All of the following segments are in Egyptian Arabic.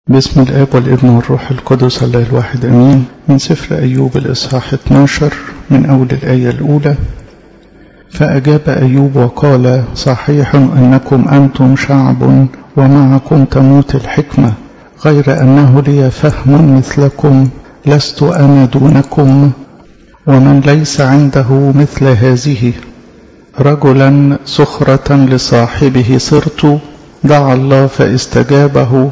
باسم الآب والابن والروح القدس الله الواحد أمين من سفر أيوب الإصحاح 12 من أول الآية الأولى فأجاب أيوب وقال صحيح أنكم أنتم شعب ومعكم تموت الحكمة غير أنه لي فهم مثلكم لست أنا دونكم ومن ليس عنده مثل هذه رجلا سخرة لصاحبه صرت دعا الله فاستجابه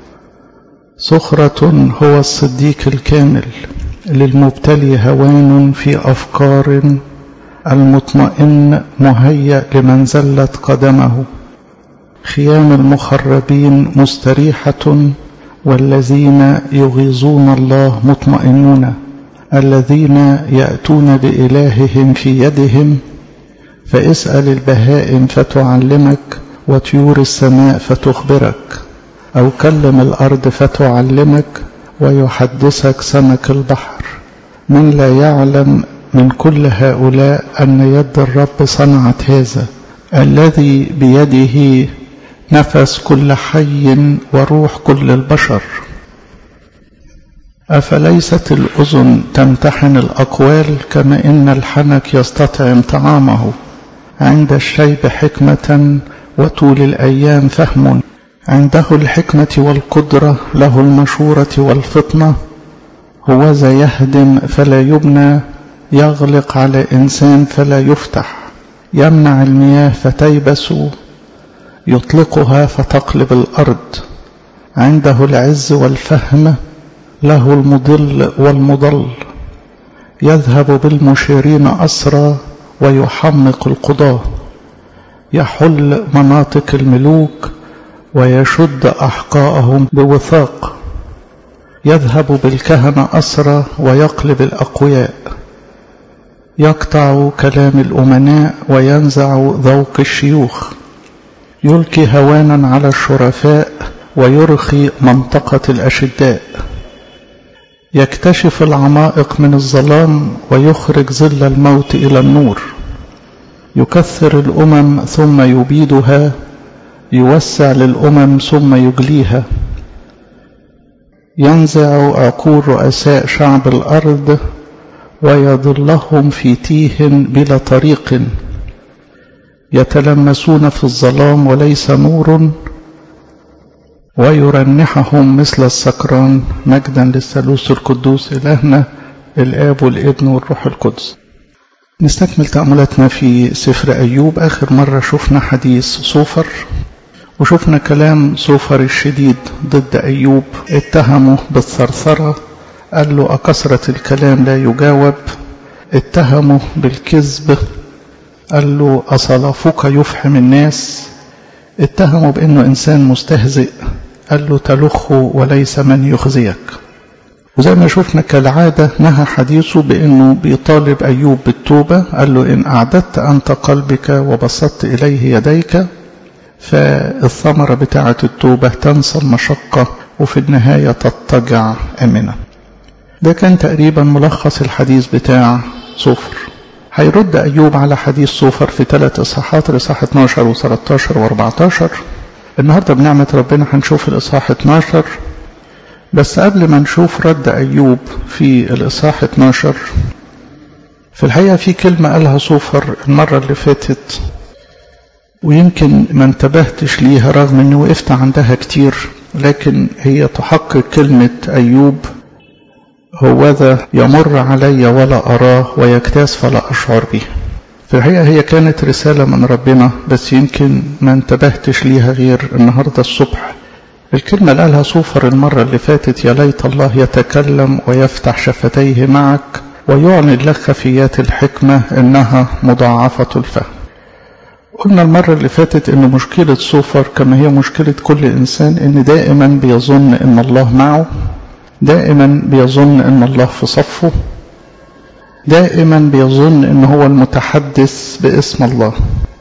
سخرة هو الصديق الكامل للمبتلي هوان في أفكار المطمئن مهيأ لمن زلت قدمه خيام المخربين مستريحة والذين يغيظون الله مطمئنون الذين يأتون بإلههم في يدهم فاسأل البهائم فتعلمك وطيور السماء فتخبرك أو كلم الأرض فتعلمك ويحدثك سمك البحر من لا يعلم من كل هؤلاء أن يد الرب صنعت هذا الذي بيده نفس كل حي وروح كل البشر أفليست الأذن تمتحن الأقوال كما إن الحنك يستطعم طعامه عند الشيب حكمة وطول الأيام فهم عنده الحكمة والقدرة له المشورة والفطنة هوذا يهدم فلا يبنى يغلق على إنسان فلا يفتح يمنع المياه فتيبس يطلقها فتقلب الأرض عنده العز والفهم له المضل والمضل يذهب بالمشيرين أسرى ويحمق القضاة يحل مناطق الملوك ويشد أحقاءهم بوثاق يذهب بالكهنة أسرى ويقلب الأقوياء يقطع كلام الأمناء وينزع ذوق الشيوخ يلقي هوانا على الشرفاء ويرخي منطقة الأشداء يكتشف العمائق من الظلام ويخرج ظل الموت إلى النور يكثر الأمم ثم يبيدها يوسع للأمم ثم يجليها ينزع عقول رؤساء شعب الأرض ويضلهم في تيه بلا طريق يتلمسون في الظلام وليس نور ويرنحهم مثل السكران مجدا للثالوث القدوس إلهنا الآب والابن والروح القدس نستكمل تأملاتنا في سفر أيوب آخر مرة شفنا حديث صوفر وشفنا كلام صوفر الشديد ضد أيوب اتهمه بالثرثرة قال له أكثرة الكلام لا يجاوب اتهمه بالكذب قال له أصلافك يفحم الناس اتهمه بأنه إنسان مستهزئ قال له تلخ وليس من يخزيك وزي ما شفنا كالعادة نهى حديثه بأنه بيطالب أيوب بالتوبة قال له إن أعددت أنت قلبك وبسطت إليه يديك فالثمرة بتاعة التوبة تنسى المشقة وفي النهاية تضطجع آمنا ده كان تقريبا ملخص الحديث بتاع صوفر هيرد أيوب على حديث صوفر في ثلاث إصحاحات الإصحاح 12 و13 و14 النهاردة بنعمة ربنا هنشوف الإصحاح 12 بس قبل ما نشوف رد أيوب في الإصحاح 12 في الحقيقة في كلمة قالها صوفر المرة اللي فاتت ويمكن ما انتبهتش ليها رغم اني وقفت عندها كتير لكن هي تحقق كلمة أيوب هوذا يمر علي ولا أراه ويكتاس فلا أشعر به في الحقيقة هي كانت رسالة من ربنا بس يمكن ما انتبهتش ليها غير النهاردة الصبح الكلمة اللي قالها صوفر المرة اللي فاتت يا ليت الله يتكلم ويفتح شفتيه معك ويعلن لك خفيات الحكمة إنها مضاعفة الفهم قلنا المرة اللي فاتت إن مشكلة صوفر كما هي مشكلة كل إنسان إن دائما بيظن إن الله معه دائما بيظن إن الله في صفه دائما بيظن إن هو المتحدث باسم الله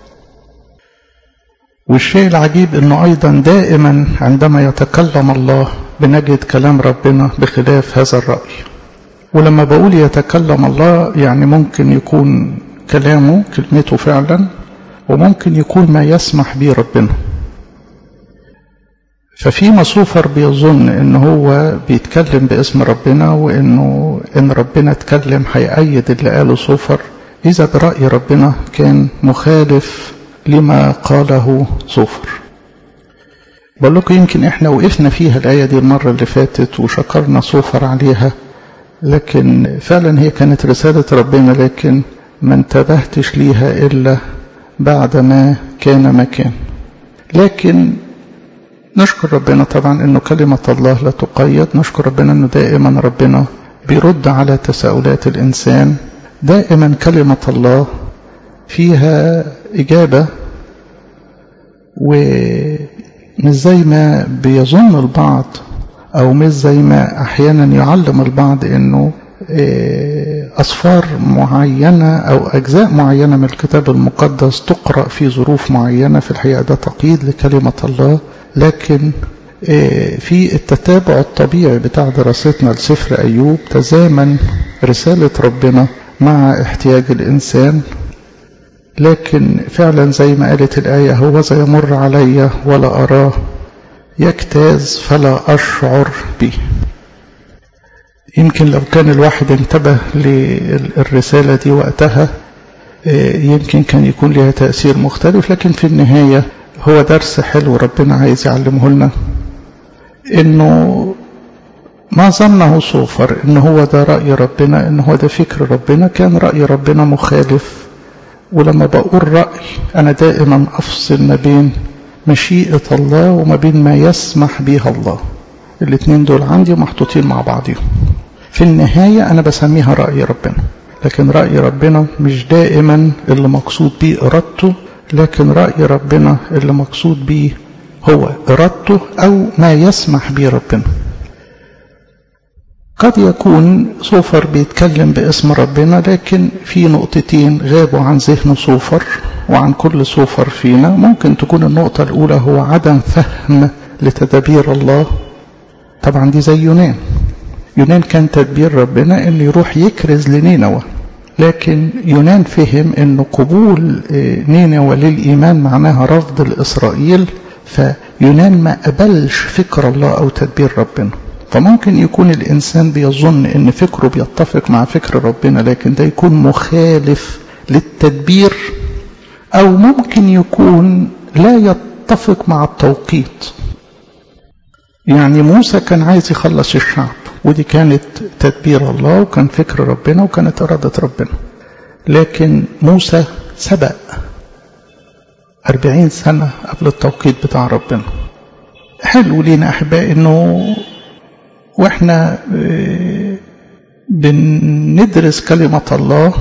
والشيء العجيب إنه أيضا دائما عندما يتكلم الله بنجد كلام ربنا بخلاف هذا الرأي ولما بقول يتكلم الله يعني ممكن يكون كلامه كلمته فعلا وممكن يكون ما يسمح به ربنا ففي مصوفر بيظن ان هو بيتكلم باسم ربنا وانه ان ربنا اتكلم هيأيد اللي قاله صوفر اذا برأي ربنا كان مخالف لما قاله صوفر بقول لكم يمكن احنا وقفنا فيها الآية دي المرة اللي فاتت وشكرنا صوفر عليها لكن فعلا هي كانت رسالة ربنا لكن ما انتبهتش ليها إلا بعد ما كان مكان لكن نشكر ربنا طبعا انه كلمة الله لا تقيد نشكر ربنا انه دائما ربنا بيرد على تساؤلات الانسان دائما كلمة الله فيها اجابة ومش زي ما بيظن البعض او مش زي ما احيانا يعلم البعض انه أصفار معينة أو أجزاء معينة من الكتاب المقدس تقرأ في ظروف معينة في الحقيقة ده تقييد لكلمة الله لكن في التتابع الطبيعي بتاع دراستنا لسفر أيوب تزامن رسالة ربنا مع احتياج الإنسان لكن فعلا زي ما قالت الآية هو زي يمر علي ولا أراه يجتاز فلا أشعر به يمكن لو كان الواحد انتبه للرسالة دي وقتها يمكن كان يكون لها تأثير مختلف لكن في النهاية هو درس حلو ربنا عايز يعلمه لنا انه ما ظنه صوفر ان هو ده رأي ربنا ان هو ده فكر ربنا كان رأي ربنا مخالف ولما بقول رأي انا دائما افصل ما بين مشيئة الله وما بين ما يسمح بها الله الاثنين دول عندي محطوطين مع بعضهم في النهاية أنا بسميها رأي ربنا لكن رأي ربنا مش دائما اللي مقصود بيه إرادته لكن رأي ربنا اللي مقصود بيه هو إرادته أو ما يسمح به ربنا قد يكون صوفر بيتكلم باسم ربنا لكن في نقطتين غابوا عن ذهن صوفر وعن كل صوفر فينا ممكن تكون النقطة الأولى هو عدم فهم لتدابير الله طبعا دي زي يونان يونان كان تدبير ربنا انه يروح يكرز لنينوى لكن يونان فهم ان قبول نينوى للايمان معناها رفض لاسرائيل فيونان ما قبلش فكر الله او تدبير ربنا فممكن يكون الانسان بيظن ان فكره بيتفق مع فكر ربنا لكن ده يكون مخالف للتدبير او ممكن يكون لا يتفق مع التوقيت يعني موسى كان عايز يخلص الشعب ودي كانت تدبير الله وكان فكر ربنا وكانت إرادة ربنا لكن موسى سبق أربعين سنة قبل التوقيت بتاع ربنا حلو لينا أحبائي إنه وإحنا بندرس كلمة الله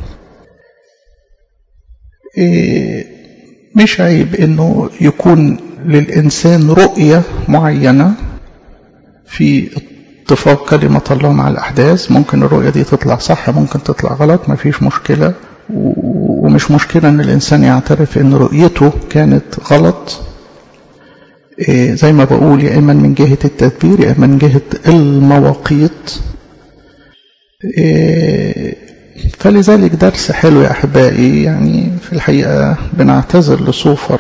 مش عيب إنه يكون للإنسان رؤية معينة في اتفاق كلمة الله مع الأحداث ممكن الرؤية دي تطلع صح ممكن تطلع غلط ما فيش مشكلة ومش مشكلة ان الانسان يعترف ان رؤيته كانت غلط إيه زي ما بقول يا اما من جهة التدبير يا اما من جهة المواقيت إيه فلذلك درس حلو يا احبائي يعني في الحقيقة بنعتذر لصوفر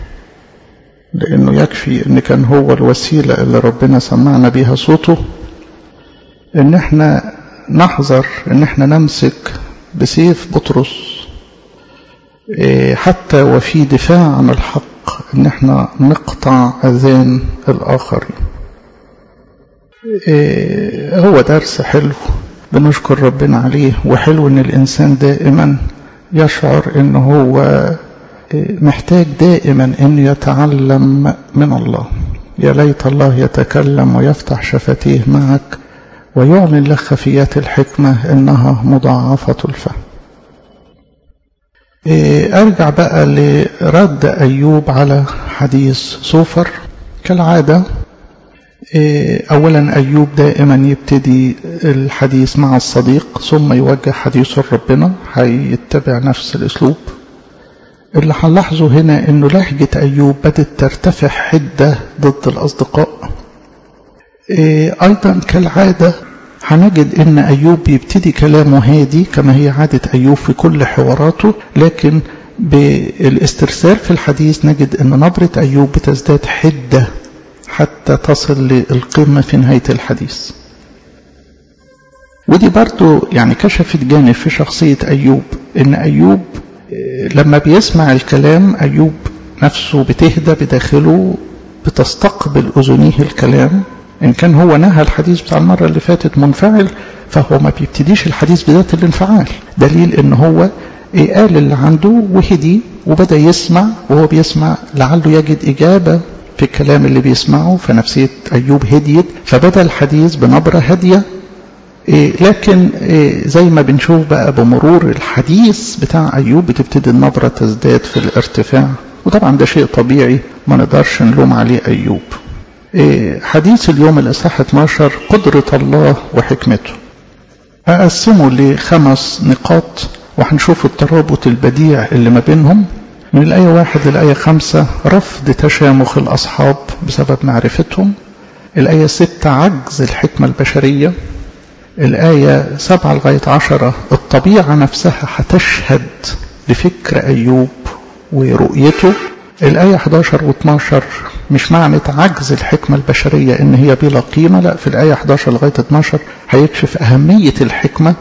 لانه يكفي ان كان هو الوسيلة اللي ربنا سمعنا بيها صوته ان احنا نحذر ان احنا نمسك بسيف بطرس حتى وفي دفاع عن الحق ان احنا نقطع اذان الاخرين هو درس حلو بنشكر ربنا عليه وحلو ان الانسان دائما يشعر ان هو محتاج دائما ان يتعلم من الله يا ليت الله يتكلم ويفتح شفتيه معك ويعلن لك خفيات الحكمة إنها مضاعفة الفهم أرجع بقى لرد أيوب على حديث صوفر كالعادة أولا أيوب دائما يبتدي الحديث مع الصديق ثم يوجه حديثه لربنا هيتبع نفس الأسلوب اللي هنلاحظه هنا انه لهجة ايوب بدت ترتفع حدة ضد الاصدقاء ايضا كالعادة هنجد ان ايوب يبتدي كلامه هادي كما هي عادة ايوب في كل حواراته لكن بالاسترسال في الحديث نجد ان نبرة ايوب بتزداد حدة حتى تصل للقمة في نهاية الحديث ودي برضو يعني كشفت جانب في شخصية أيوب إن أيوب لما بيسمع الكلام أيوب نفسه بتهدى بداخله بتستقبل أذنيه الكلام إن كان هو نهى الحديث بتاع المرة اللي فاتت منفعل فهو ما بيبتديش الحديث بذات الانفعال دليل إن هو قال اللي عنده وهدي وبدأ يسمع وهو بيسمع لعله يجد إجابة في الكلام اللي بيسمعه فنفسية أيوب هديت فبدأ الحديث بنبرة هادية لكن زي ما بنشوف بقى بمرور الحديث بتاع أيوب بتبتدي النبرة تزداد في الارتفاع وطبعا ده شيء طبيعي ما نقدرش نلوم عليه أيوب حديث اليوم الإصحاح 12 قدرة الله وحكمته أقسمه لخمس نقاط وهنشوف الترابط البديع اللي ما بينهم من الآية واحد للآية خمسة رفض تشامخ الأصحاب بسبب معرفتهم الآية ستة عجز الحكمة البشرية الآية سبعة لغاية عشرة الطبيعة نفسها هتشهد لفكر أيوب ورؤيته الآية 11 و 12 مش معنى عجز الحكمة البشرية إن هي بلا قيمة لا في الآية 11 لغاية 12 هيكشف أهمية الحكمة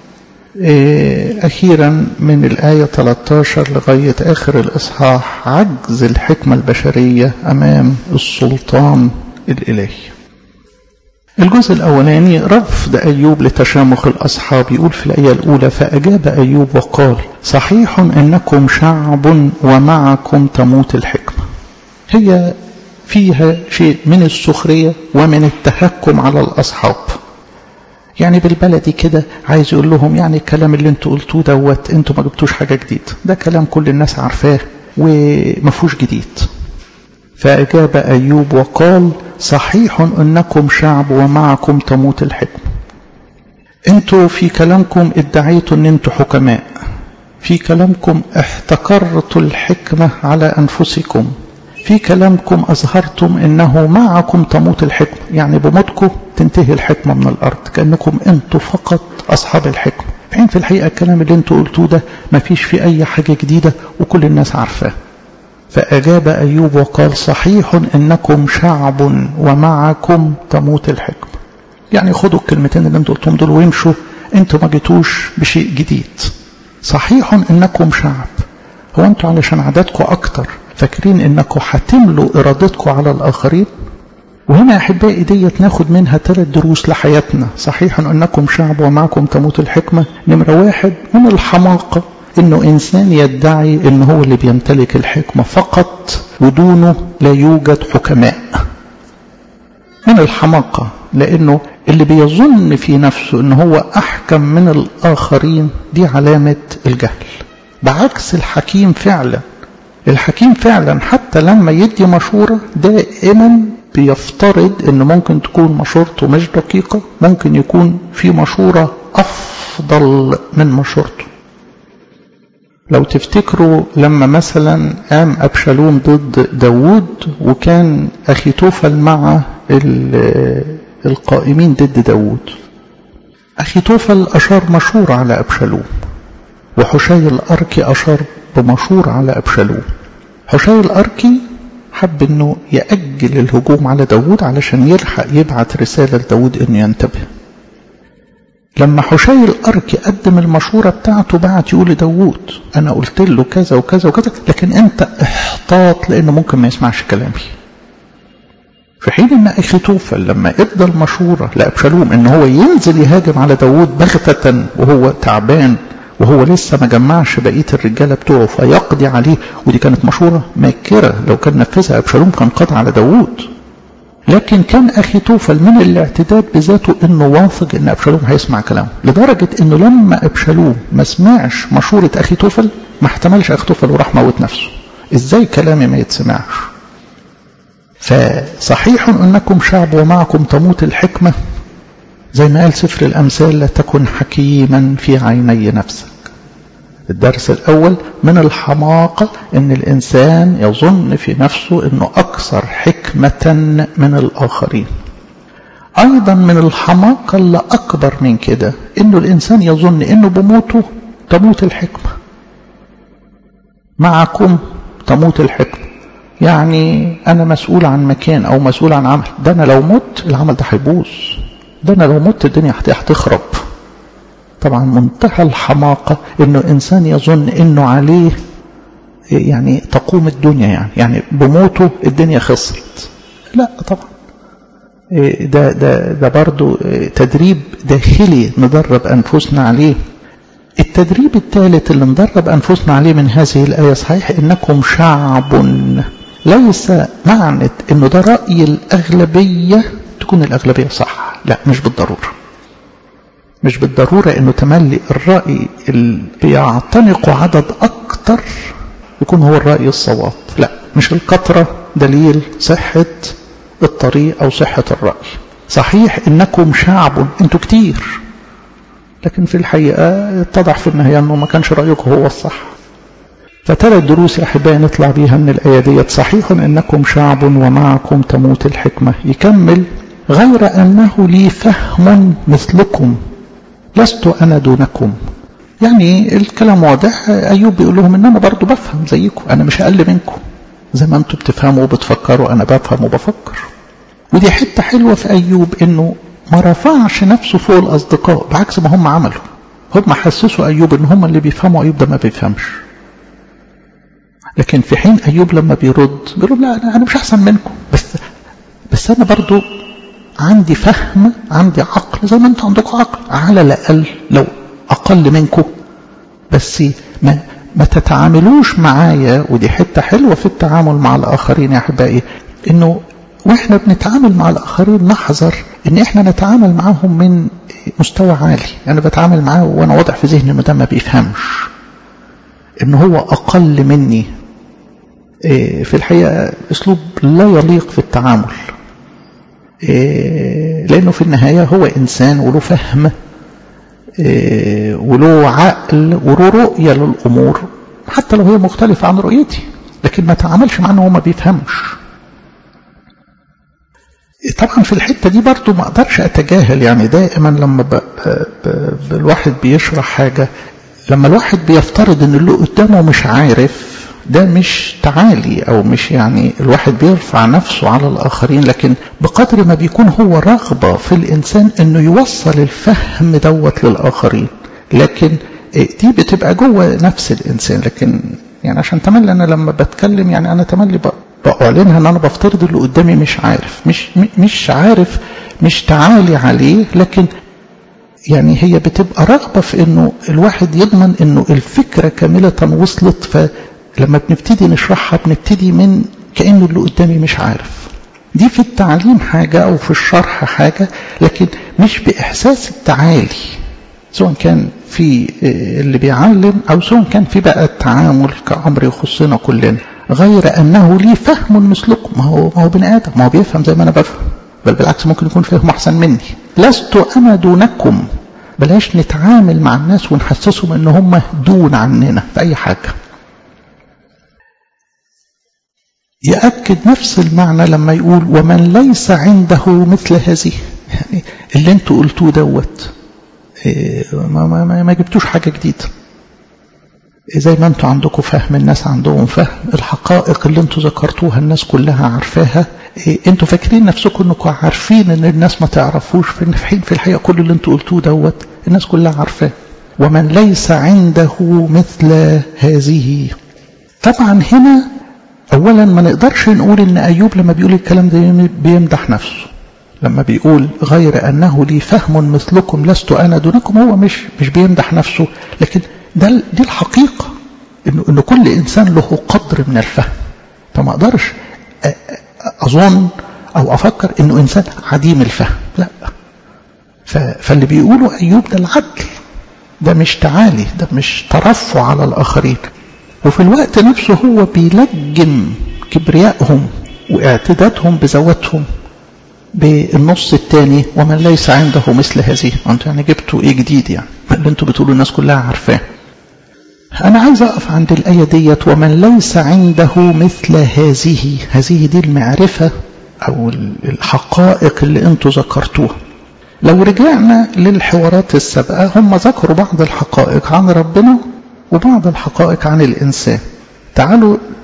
أخيرا من الآية 13 لغاية آخر الإصحاح عجز الحكمة البشرية أمام السلطان الإلهي الجزء الأولاني رفض أيوب لتشامخ الأصحاب يقول في الآية الأولى فأجاب أيوب وقال صحيح إنكم شعب ومعكم تموت الحكمة هي فيها شيء من السخرية ومن التهكم على الأصحاب يعني بالبلدي كده عايز يقول لهم يعني الكلام اللي انتوا قلتوه دوت انتوا ما جبتوش حاجة جديد ده كلام كل الناس عارفاه ومفهوش جديد فأجاب أيوب وقال صحيح أنكم شعب ومعكم تموت الحكمة انتوا في كلامكم ادعيتوا ان انتوا حكماء في كلامكم احتكرتوا الحكمة على أنفسكم في كلامكم أظهرتم أنه معكم تموت الحكمة يعني بموتكم تنتهي الحكمة من الأرض كأنكم أنتوا فقط أصحاب الحكمة حين في الحقيقة الكلام اللي انتوا قلتوه ده ما فيش فيه أي حاجة جديدة وكل الناس عارفاه فأجاب أيوب وقال صحيح إنكم شعب ومعكم تموت الحكمة يعني خدوا الكلمتين اللي انتوا قلتهم دول وامشوا انتوا ما جيتوش بشيء جديد صحيح إنكم شعب هو انتوا علشان عددكم أكتر فاكرين إنكم هتملوا إرادتكم على الآخرين وهنا يا أحبائي ديت ناخد منها ثلاث دروس لحياتنا صحيح أنكم شعب ومعكم تموت الحكمة نمرة واحد من الحماقة انه انسان يدعي انه هو اللي بيمتلك الحكمة فقط ودونه لا يوجد حكماء من الحماقة لانه اللي بيظن في نفسه انه هو احكم من الاخرين دي علامة الجهل بعكس الحكيم فعلا الحكيم فعلا حتى لما يدي مشورة دائما بيفترض ان ممكن تكون مشورته مش دقيقة ممكن يكون في مشورة افضل من مشورته لو تفتكروا لما مثلا قام أبشالوم ضد داوود وكان أخي توفل مع القائمين ضد داوود أخي توفل أشار مشورة على أبشالوم وحشي الأركي أشار بمشورة على أبشالوم حشي الأركي حب أنه يأجل الهجوم على داوود علشان يلحق يبعت رسالة لداوود أنه ينتبه لما حشي الأركي قدم المشورة بتاعته بعت يقول لداوود أنا قلت له كذا وكذا وكذا لكن أنت احتاط لأنه ممكن ما يسمعش كلامي في حين أن أخي توفل لما ادى المشورة لأبشالوم أن هو ينزل يهاجم على داوود بغتة وهو تعبان وهو لسه ما جمعش بقية الرجالة بتوعه فيقضي عليه ودي كانت مشورة ماكرة لو كان نفذها أبشالوم كان قضى على داوود لكن كان أخي توفل من الاعتداد بذاته أنه واثق أن أبشالوم هيسمع كلامه لدرجة أنه لما أبشالوم ما سمعش مشورة أخي توفل ما احتملش أخي توفل وراح موت نفسه إزاي كلامي ما يتسمعش فصحيح أنكم شعب ومعكم تموت الحكمة زي ما قال سفر الأمثال لا تكن حكيما في عيني نفسك الدرس الأول من الحماقة أن الإنسان يظن في نفسه أنه أكثر حكمة من الآخرين أيضا من الحماقة اللي أكبر من كده أنه الإنسان يظن أنه بموته تموت الحكمة معكم تموت الحكمة يعني أنا مسؤول عن مكان أو مسؤول عن عمل ده أنا لو مت العمل ده هيبوظ ده أنا لو مت الدنيا هتخرب طبعا منتهى الحماقة إنه إنسان يظن إنه عليه يعني تقوم الدنيا يعني يعني بموته الدنيا خسرت لا طبعا ده ده ده برضه تدريب داخلي ندرب أنفسنا عليه التدريب الثالث اللي ندرب أنفسنا عليه من هذه الآية صحيح إنكم شعب ليس معنى إنه ده رأي الأغلبية تكون الأغلبية صح لا مش بالضرورة مش بالضرورة إنه تملي الرأي اللي بيعتنق عدد أكتر يكون هو الرأي الصواب لا مش الكثرة دليل صحة الطريق أو صحة الرأي صحيح إنكم شعب أنتوا كتير لكن في الحقيقة اتضح في النهاية أنه ما كانش رأيكم هو الصح فثلاث دروس يا أحبائي نطلع بيها من الآية ديت صحيح إنكم شعب ومعكم تموت الحكمة يكمل غير أنه لي فهم مثلكم لست أنا دونكم يعني الكلام واضح أيوب بيقول لهم إن أنا برضو بفهم زيكم أنا مش أقل منكم زي ما أنتم بتفهموا وبتفكروا أنا بفهم وبفكر ودي حتة حلوة في أيوب إنه ما رفعش نفسه فوق الأصدقاء بعكس ما هم عملوا هم حسسوا أيوب إن هم اللي بيفهموا أيوب ده ما بيفهمش لكن في حين أيوب لما بيرد بيقول لا أنا مش أحسن منكم بس بس أنا برضو عندي فهم عندي عقل زي ما أنتم عندكم عقل على الأقل لو أقل منكم بس ما ما تتعاملوش معايا ودي حتة حلوة في التعامل مع الآخرين يا أحبائي إنه واحنا بنتعامل مع الآخرين نحذر إن احنا نتعامل معاهم من مستوى عالي أنا بتعامل معاه وأنا واضح في ذهني إنه ده ما بيفهمش إن هو أقل مني في الحقيقة أسلوب لا يليق في التعامل لأنه في النهاية هو إنسان وله فهم وله عقل وله رؤية للأمور حتى لو هي مختلفة عن رؤيتي لكن ما تعاملش معاه إنه هو ما بيفهمش طبعا في الحتة دي برضو ما اقدرش اتجاهل يعني دائما لما ب... ب... ب... الواحد بيشرح حاجة لما الواحد بيفترض ان اللي قدامه مش عارف ده مش تعالي او مش يعني الواحد بيرفع نفسه على الاخرين لكن بقدر ما بيكون هو رغبة في الانسان انه يوصل الفهم دوت للاخرين لكن دي بتبقى جوه نفس الانسان لكن يعني عشان تملي انا لما بتكلم يعني انا تملي بقى بعلنها ان انا بفترض اللي قدامي مش عارف مش مش عارف مش تعالي عليه لكن يعني هي بتبقى رغبة في انه الواحد يضمن انه الفكرة كاملة وصلت فلما بنبتدي نشرحها بنبتدي من كأنه اللي قدامي مش عارف دي في التعليم حاجة او في الشرح حاجة لكن مش بإحساس التعالي سواء كان في اللي بيعلم او سواء كان في بقى التعامل كأمر يخصنا كلنا غير أنه لي فهم مثلكم ما هو, ما هو بني آدم ما هو بيفهم زي ما أنا بفهم بل بالعكس ممكن يكون فهم أحسن مني لست أنا دونكم بلاش نتعامل مع الناس ونحسسهم ان هم دون عننا في أي حاجة يأكد نفس المعنى لما يقول ومن ليس عنده مثل هذه يعني اللي انتوا قلتوه دوت ما, ما, ما, ما جبتوش حاجة جديدة زي ما انتوا عندكم فهم الناس عندهم فهم الحقائق اللي انتوا ذكرتوها الناس كلها عارفاها إيه انتوا فاكرين نفسكم انكم عارفين ان الناس ما تعرفوش في حين في الحقيقه كل اللي انتوا قلتوه دوت الناس كلها عارفاه ومن ليس عنده مثل هذه طبعا هنا اولا ما نقدرش نقول ان ايوب لما بيقول الكلام ده بيمدح نفسه لما بيقول غير انه لي فهم مثلكم لست انا دونكم هو مش مش بيمدح نفسه لكن ده دي الحقيقة إنه, إنه كل إنسان له قدر من الفهم فما أقدرش أظن أو أفكر إنه إنسان عديم الفهم لا فاللي بيقوله أيوب ده العدل ده مش تعالي ده مش ترفع على الآخرين وفي الوقت نفسه هو بيلجم كبريائهم واعتدادهم بذواتهم بالنص الثاني ومن ليس عنده مثل هذه انتوا يعني جبتوا ايه جديد يعني اللي انتوا بتقولوا الناس كلها عارفاه انا عايز اقف عند الايه ديت ومن ليس عنده مثل هذه هذه دي المعرفه او الحقائق اللي انتوا ذكرتوها لو رجعنا للحوارات السابقه هم ذكروا بعض الحقائق عن ربنا وبعض الحقائق عن الانسان تعالوا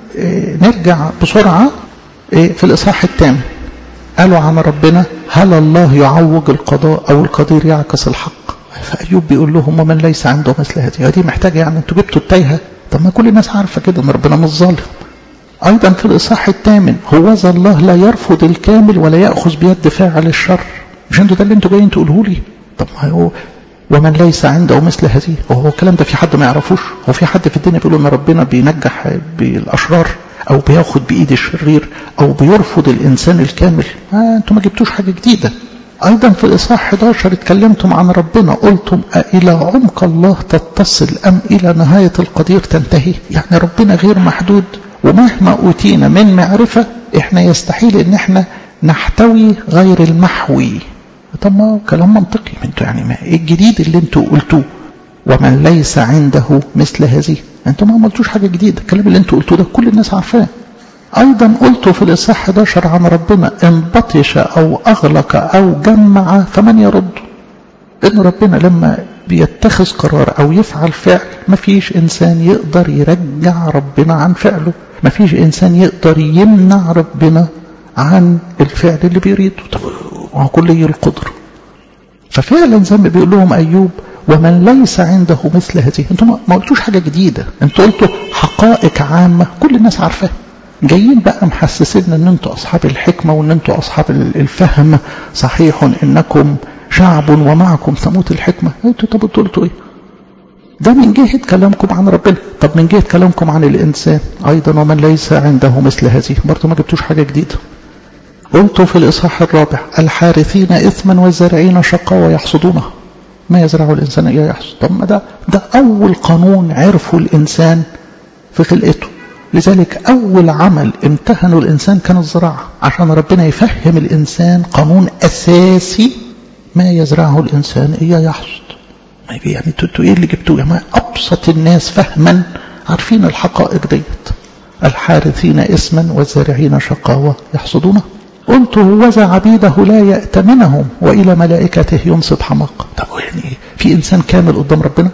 نرجع بسرعة في الإصحاح الثامن قالوا عن ربنا هل الله يعوج القضاء أو القدير يعكس الحق فأيوب بيقول لهم ومن ليس عنده مثل هذه دي محتاجة يعني انتوا جبتوا التايهة طب ما كل الناس عارفة كده ان ربنا مش ظالم أيضا في الإصحاح الثامن هوذا الله لا يرفض الكامل ولا يأخذ بيد فاعل الشر مش انتوا ده اللي انتوا جايين تقولوه لي طب ما هو ومن ليس عنده مثل هذه وهو الكلام ده في حد ما يعرفوش هو في حد في الدنيا بيقول ان ربنا بينجح بالاشرار او بياخد بايد الشرير او بيرفض الانسان الكامل آه انتوا ما جبتوش حاجه جديده ايضا في الاصحاح 11 اتكلمتم عن ربنا قلتم الى عمق الله تتصل ام الى نهايه القدير تنتهي يعني ربنا غير محدود ومهما اوتينا من معرفه احنا يستحيل ان احنا نحتوي غير المحوي طب ما كلام منطقي انتوا يعني ما ايه الجديد اللي انتوا قلتوه ومن ليس عنده مثل هذه انتوا ما عملتوش حاجه جديده الكلام اللي انتوا قلتوه ده كل الناس عارفاه ايضا قلتوا في الاصحاح 11 عن ربنا ان بطش او اغلق او جمع فمن يرد ان ربنا لما بيتخذ قرار او يفعل فعل ما فيش انسان يقدر يرجع ربنا عن فعله ما فيش انسان يقدر يمنع ربنا عن الفعل اللي بيريده طب وهو كلي القدرة ففعلا زي ما بيقول لهم أيوب ومن ليس عنده مثل هذه انتم ما قلتوش حاجة جديدة انتوا قلتوا حقائق عامة كل الناس عارفاها جايين بقى محسسين ان انتوا اصحاب الحكمة وان انتوا اصحاب الفهم صحيح انكم شعب ومعكم ثموت الحكمة انتوا طب قلتوا ايه ده من جهة كلامكم عن ربنا طب من جهة كلامكم عن الإنسان أيضا ومن ليس عنده مثل هذه برضه ما جبتوش حاجة جديدة قلت في الإصحاح الرابع الحارثين إثما والزارعين شقاوة يحصدونه ما يزرعه الإنسان إياه يحصد طب ما ده, ده أول قانون عرفه الإنسان في خلقته لذلك أول عمل امتهنه الإنسان كان الزراعة عشان ربنا يفهم الإنسان قانون أساسي ما يزرعه الإنسان إياه يحصد يعني انتوا ايه اللي جبتوه يا أبسط الناس فهما عارفين الحقائق ديت الحارثين اسما والزارعين شقاوة يحصدونه قلت هوذا عبيده لا يأتمنهم وإلى ملائكته ينصب حماق طب يعني في إنسان كامل قدام ربنا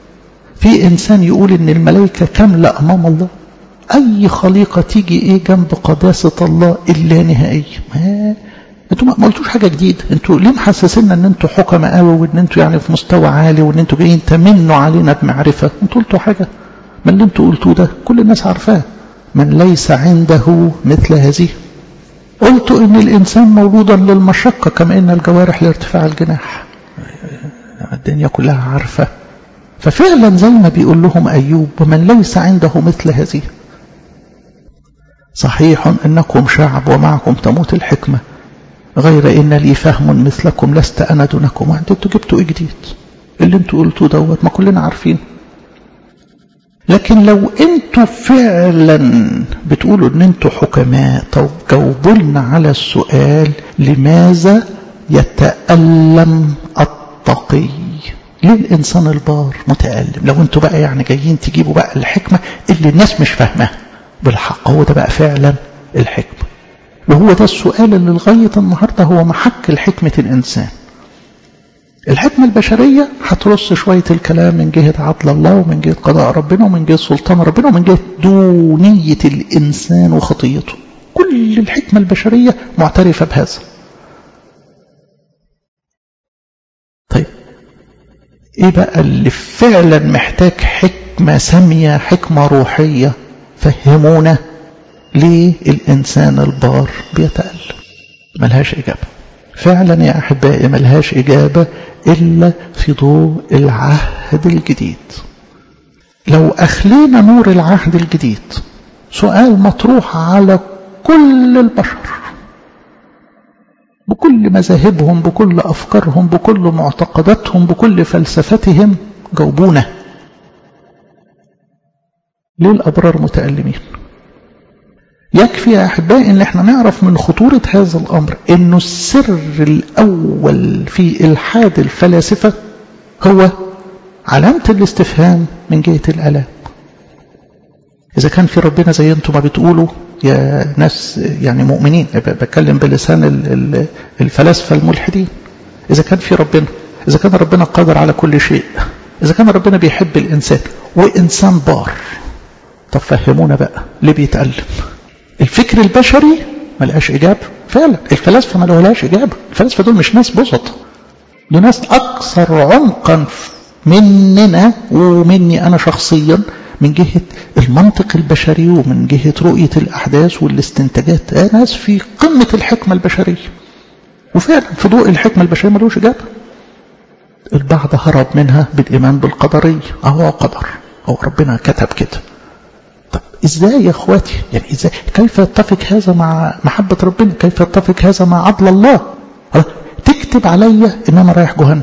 في إنسان يقول إن الملائكة كاملة أمام الله أي خليقة تيجي إيه جنب قداسة الله إلا نهائية ما انتوا ما قلتوش حاجة جديدة انتوا ليه محسسين ان انتوا حكماء قوي وان انتوا يعني في مستوى عالي وان انتوا جايين تمنوا علينا بمعرفة انتوا قلتوا حاجة ما اللي انتوا قلتوه ده كل الناس عارفاه من ليس عنده مثل هذه قلت ان الانسان مولودا للمشقة كما ان الجوارح لارتفاع الجناح الدنيا كلها عارفة ففعلا زي ما بيقول لهم ايوب ومن ليس عنده مثل هذه صحيح انكم شعب ومعكم تموت الحكمة غير ان لي فهم مثلكم لست انا دونكم انتوا جبتوا ايه جديد اللي انتوا قلتوه دوت ما كلنا عارفين لكن لو انتوا فعلا بتقولوا ان انتوا حكماء طب جاوبوا لنا على السؤال لماذا يتألم التقي ليه الانسان البار متألم لو انتوا بقى يعني جايين تجيبوا بقى الحكمة اللي الناس مش فاهماها بالحق هو ده بقى فعلا الحكمة وهو ده السؤال اللي لغاية النهاردة هو محك الحكمة الإنسان الحكمة البشرية هترص شوية الكلام من جهة عدل الله ومن جهة قضاء ربنا ومن جهة سلطان ربنا ومن جهة دونية الإنسان وخطيته كل الحكمة البشرية معترفة بهذا طيب ايه بقى اللي فعلا محتاج حكمة سامية حكمة روحية فهمونا ليه الإنسان البار بيتألم ملهاش إجابة فعلا يا أحبائي ملهاش إجابة إلا في ضوء العهد الجديد لو أخلينا نور العهد الجديد سؤال مطروح على كل البشر بكل مذاهبهم بكل أفكارهم بكل معتقداتهم بكل فلسفتهم جاوبونا ليه الأبرار متألمين يكفي يا أحبائي أن احنا نعرف من خطورة هذا الأمر أنه السر الأول في إلحاد الفلاسفة هو علامة الاستفهام من جهة الألام إذا كان في ربنا زي أنتم ما بتقولوا يا ناس يعني مؤمنين بتكلم بلسان الفلاسفة الملحدين إذا كان في ربنا إذا كان ربنا قادر على كل شيء إذا كان ربنا بيحب الإنسان وإنسان بار طب فهمونا بقى ليه بيتألم الفكر البشري ما لقاش إجابة فعلا الفلاسفة ما لهاش إجابة الفلاسفة دول مش ناس بسط دول ناس أكثر عمقا مننا ومني أنا شخصيا من جهة المنطق البشري ومن جهة رؤية الأحداث والاستنتاجات ناس في قمة الحكمة البشرية وفعلا في ضوء الحكمة البشرية ملوش إجابة البعض هرب منها بالإيمان بالقدرية أهو قدر هو ربنا كتب كده طب إزاي يا أخواتي يعني إزاي كيف يتفق هذا مع محبة ربنا كيف يتفق هذا مع عدل الله تكتب عليا إن أنا رايح جهنم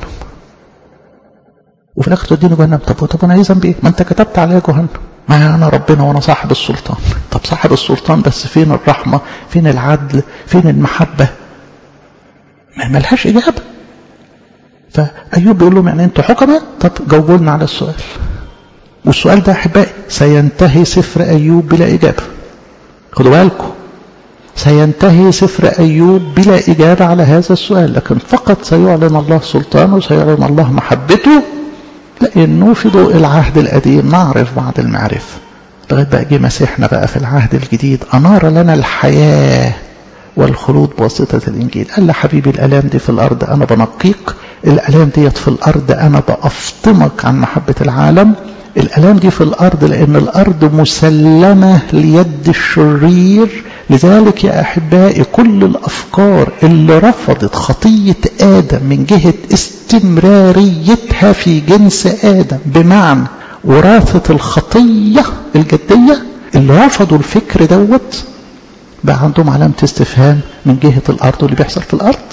وفي الآخر توديني جهنم طب طب أنا إيه ذنبي إيه؟ ما أنت كتبت عليا جهنم ما أنا ربنا وأنا صاحب السلطان طب صاحب السلطان بس فين الرحمة فين العدل فين المحبة ما ملهاش إجابة فأيوب بيقول لهم يعني أنتوا حكمة طب جاوبوا لنا على السؤال والسؤال ده أحبائي سينتهي سفر أيوب بلا إجابة خدوا بالكم سينتهي سفر أيوب بلا إجابة على هذا السؤال لكن فقط سيعلن الله سلطانه وسيعلن الله محبته لأنه في ضوء العهد القديم نعرف بعض المعرفة لغاية بقى جه مسيحنا بقى في العهد الجديد أنار لنا الحياة والخلود بواسطة الإنجيل قال له حبيبي الألام دي في الأرض أنا بنقيك الألام ديت في الأرض أنا بأفطمك عن محبة العالم الألام دي في الأرض لأن الأرض مسلمة ليد الشرير لذلك يا أحبائي كل الأفكار اللي رفضت خطية آدم من جهة استمراريتها في جنس آدم بمعنى وراثة الخطية الجدية اللي رفضوا الفكر دوت بقى عندهم علامة استفهام من جهة الأرض واللي بيحصل في الأرض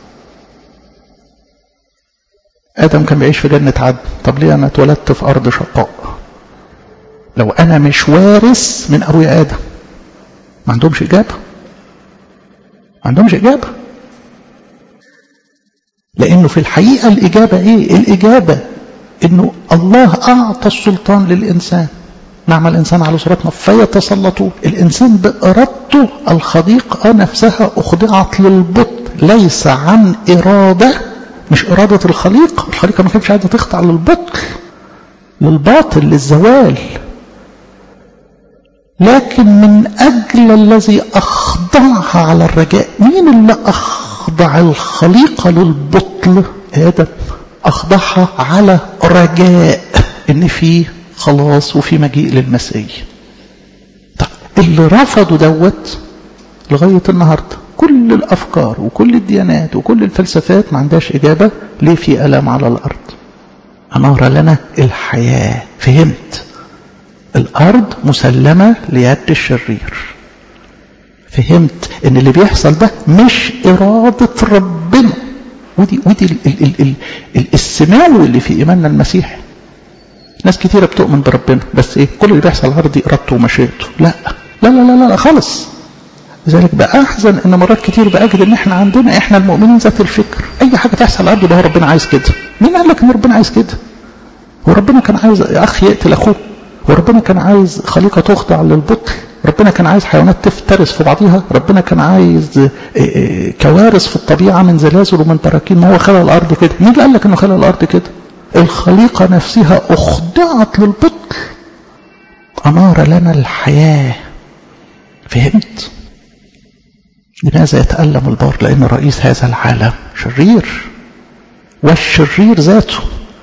آدم كان بيعيش في جنة عدن طب ليه أنا اتولدت في أرض شقاء لو أنا مش وارث من أبويا آدم ما عندهمش إجابة ما عندهمش إجابة لأنه في الحقيقة الإجابة إيه الإجابة إنه الله أعطى السلطان للإنسان نعمل الإنسان على صورتنا فيتسلطون الإنسان بإرادته الخليقة نفسها أخضعت للبطء ليس عن إرادة مش إرادة الخليقة الخليقة ما كانتش عايزة تخضع للبطل للباطل للزوال لكن من أجل الذي أخضعها على الرجاء مين اللي أخضع الخليقة للبطل آدم أخضعها على رجاء إن في خلاص وفي مجيء للمسيح طب اللي رفضوا دوت لغاية النهاردة كل الأفكار وكل الديانات وكل الفلسفات ما عندهاش إجابة ليه في ألم على الأرض أنار لنا الحياة فهمت الأرض مسلمة ليد الشرير فهمت ان اللي بيحصل ده مش إرادة ربنا ودي, ودي ال ال ال ال ال السماوي اللي في إيماننا المسيحي ناس كتيرة بتؤمن بربنا بس ايه كل اللي بيحصل على الأرض دي إرادته ومشيئته لا لا لا لا, لا خالص لذلك بقى أحزن إن مرات كتير بأجد إن إحنا عندنا إحنا المؤمنين ذات الفكر أي حاجة تحصل على الأرض ده ربنا عايز كده مين قال لك إن ربنا عايز كده هو ربنا كان عايز أخ يقتل أخوه وربنا كان عايز خليقة تخضع للبطل ربنا كان عايز حيوانات تفترس في بعضها ربنا كان عايز كوارث في الطبيعة من زلازل ومن براكين ما هو خلق الأرض كده مين قال لك إنه خلق الأرض كده الخليقة نفسها أخضعت للبطل أنار لنا الحياة فهمت لماذا يتألم البار لأن رئيس هذا العالم شرير والشرير ذاته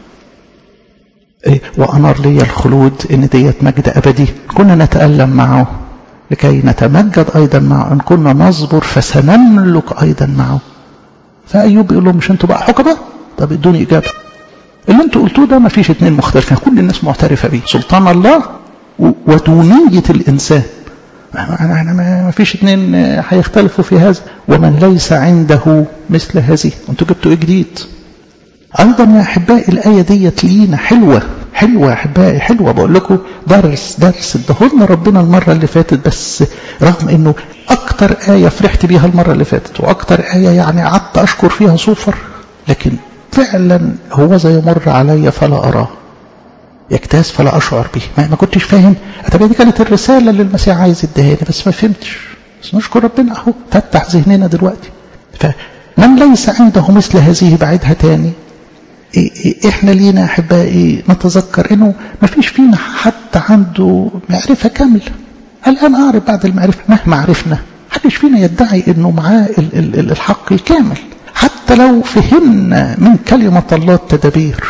إيه وأنار لي الخلود إن ديت مجد أبدي كنا نتألم معه لكي نتمجد أيضا معه إن كنا نصبر فسنملك أيضا معه فأيوب يقول لهم مش أنتوا بقى حكمة طب ادوني إجابة اللي أنتوا قلتوه ده ما فيش اتنين مختلفين كل الناس معترفة بيه سلطان الله ودونية الإنسان أنا ما فيش اتنين هيختلفوا في هذا ومن ليس عنده مثل هذه أنتوا جبتوا إيه جديد أيضا يا أحبائي الآية ديت لينا حلوة حلوة يا أحبائي حلوة بقول لكم درس درس ادهولنا ربنا المرة اللي فاتت بس رغم إنه أكتر آية فرحت بيها المرة اللي فاتت وأكتر آية يعني قعدت أشكر فيها صوفر لكن فعلا هو زي يمر علي فلا أراه يجتاز فلا أشعر به ما, ما كنتش فاهم طب دي كانت الرسالة اللي المسيح عايز يديها لي بس ما فهمتش بس نشكر ربنا أهو فتح ذهننا دلوقتي فمن ليس عنده مثل هذه بعيدها تاني احنا لينا احبائي نتذكر انه ما فيش فينا حد عنده معرفة كاملة الان اعرف بعد المعرفة مهما عرفنا حدش فينا يدعي انه معاه الحق الكامل حتى لو فهمنا من كلمة الله التدابير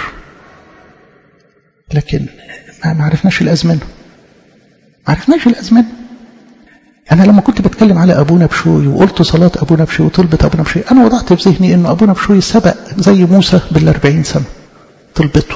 لكن ما عرفناش الازمنة ما عرفناش الازمنة أنا لما كنت بتكلم على أبونا بشوي وقلت صلاة أبونا بشوي وطلبة أبونا بشوي أنا وضعت في ذهني أنه أبونا بشوي سبق زي موسى بالأربعين سنة طلبته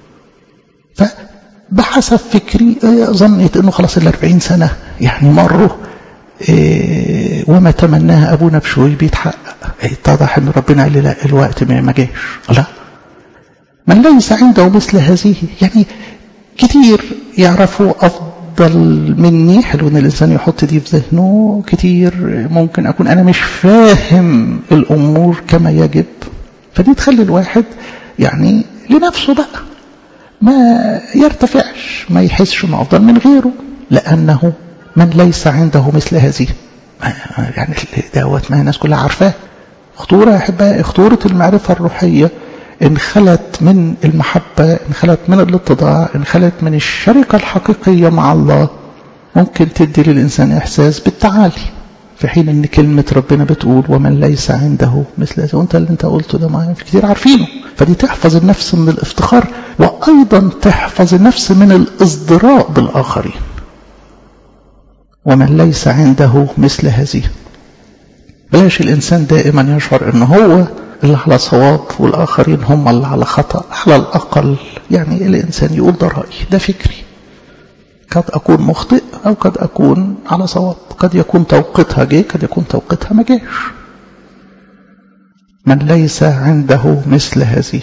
فبحسب فكري ظنيت أنه خلاص الأربعين سنة يعني مروا إيه وما تمناه أبونا بشوي بيتحقق اتضح أن ربنا قال لي لا الوقت ما جاش لا من ليس عنده مثل هذه يعني كتير يعرفوا أفضل أفضل مني حلو إن الإنسان يحط دي في ذهنه كتير ممكن أكون أنا مش فاهم الأمور كما يجب فدي تخلي الواحد يعني لنفسه بقى ما يرتفعش ما يحسش انه افضل من غيره لانه من ليس عنده مثل هذه يعني دوت ما الناس كلها عارفاه خطوره يا احبائي خطوره المعرفه الروحيه انخلت من المحبة انخلت من الاتضاع انخلت من الشركة الحقيقية مع الله ممكن تدي للإنسان إحساس بالتعالي في حين أن كلمة ربنا بتقول ومن ليس عنده مثل هذا وانت اللي انت قلته ده ما في كتير عارفينه فدي تحفظ النفس من الافتخار وأيضا تحفظ النفس من الازدراء بالآخرين ومن ليس عنده مثل هذه بلاش الإنسان دائما يشعر أنه هو اللي على صواب والآخرين هم اللي على خطأ على الأقل يعني الإنسان يقول ده رأيي ده فكري قد أكون مخطئ أو قد أكون على صواب قد يكون توقيتها جه قد يكون توقيتها ما جاش من ليس عنده مثل هذه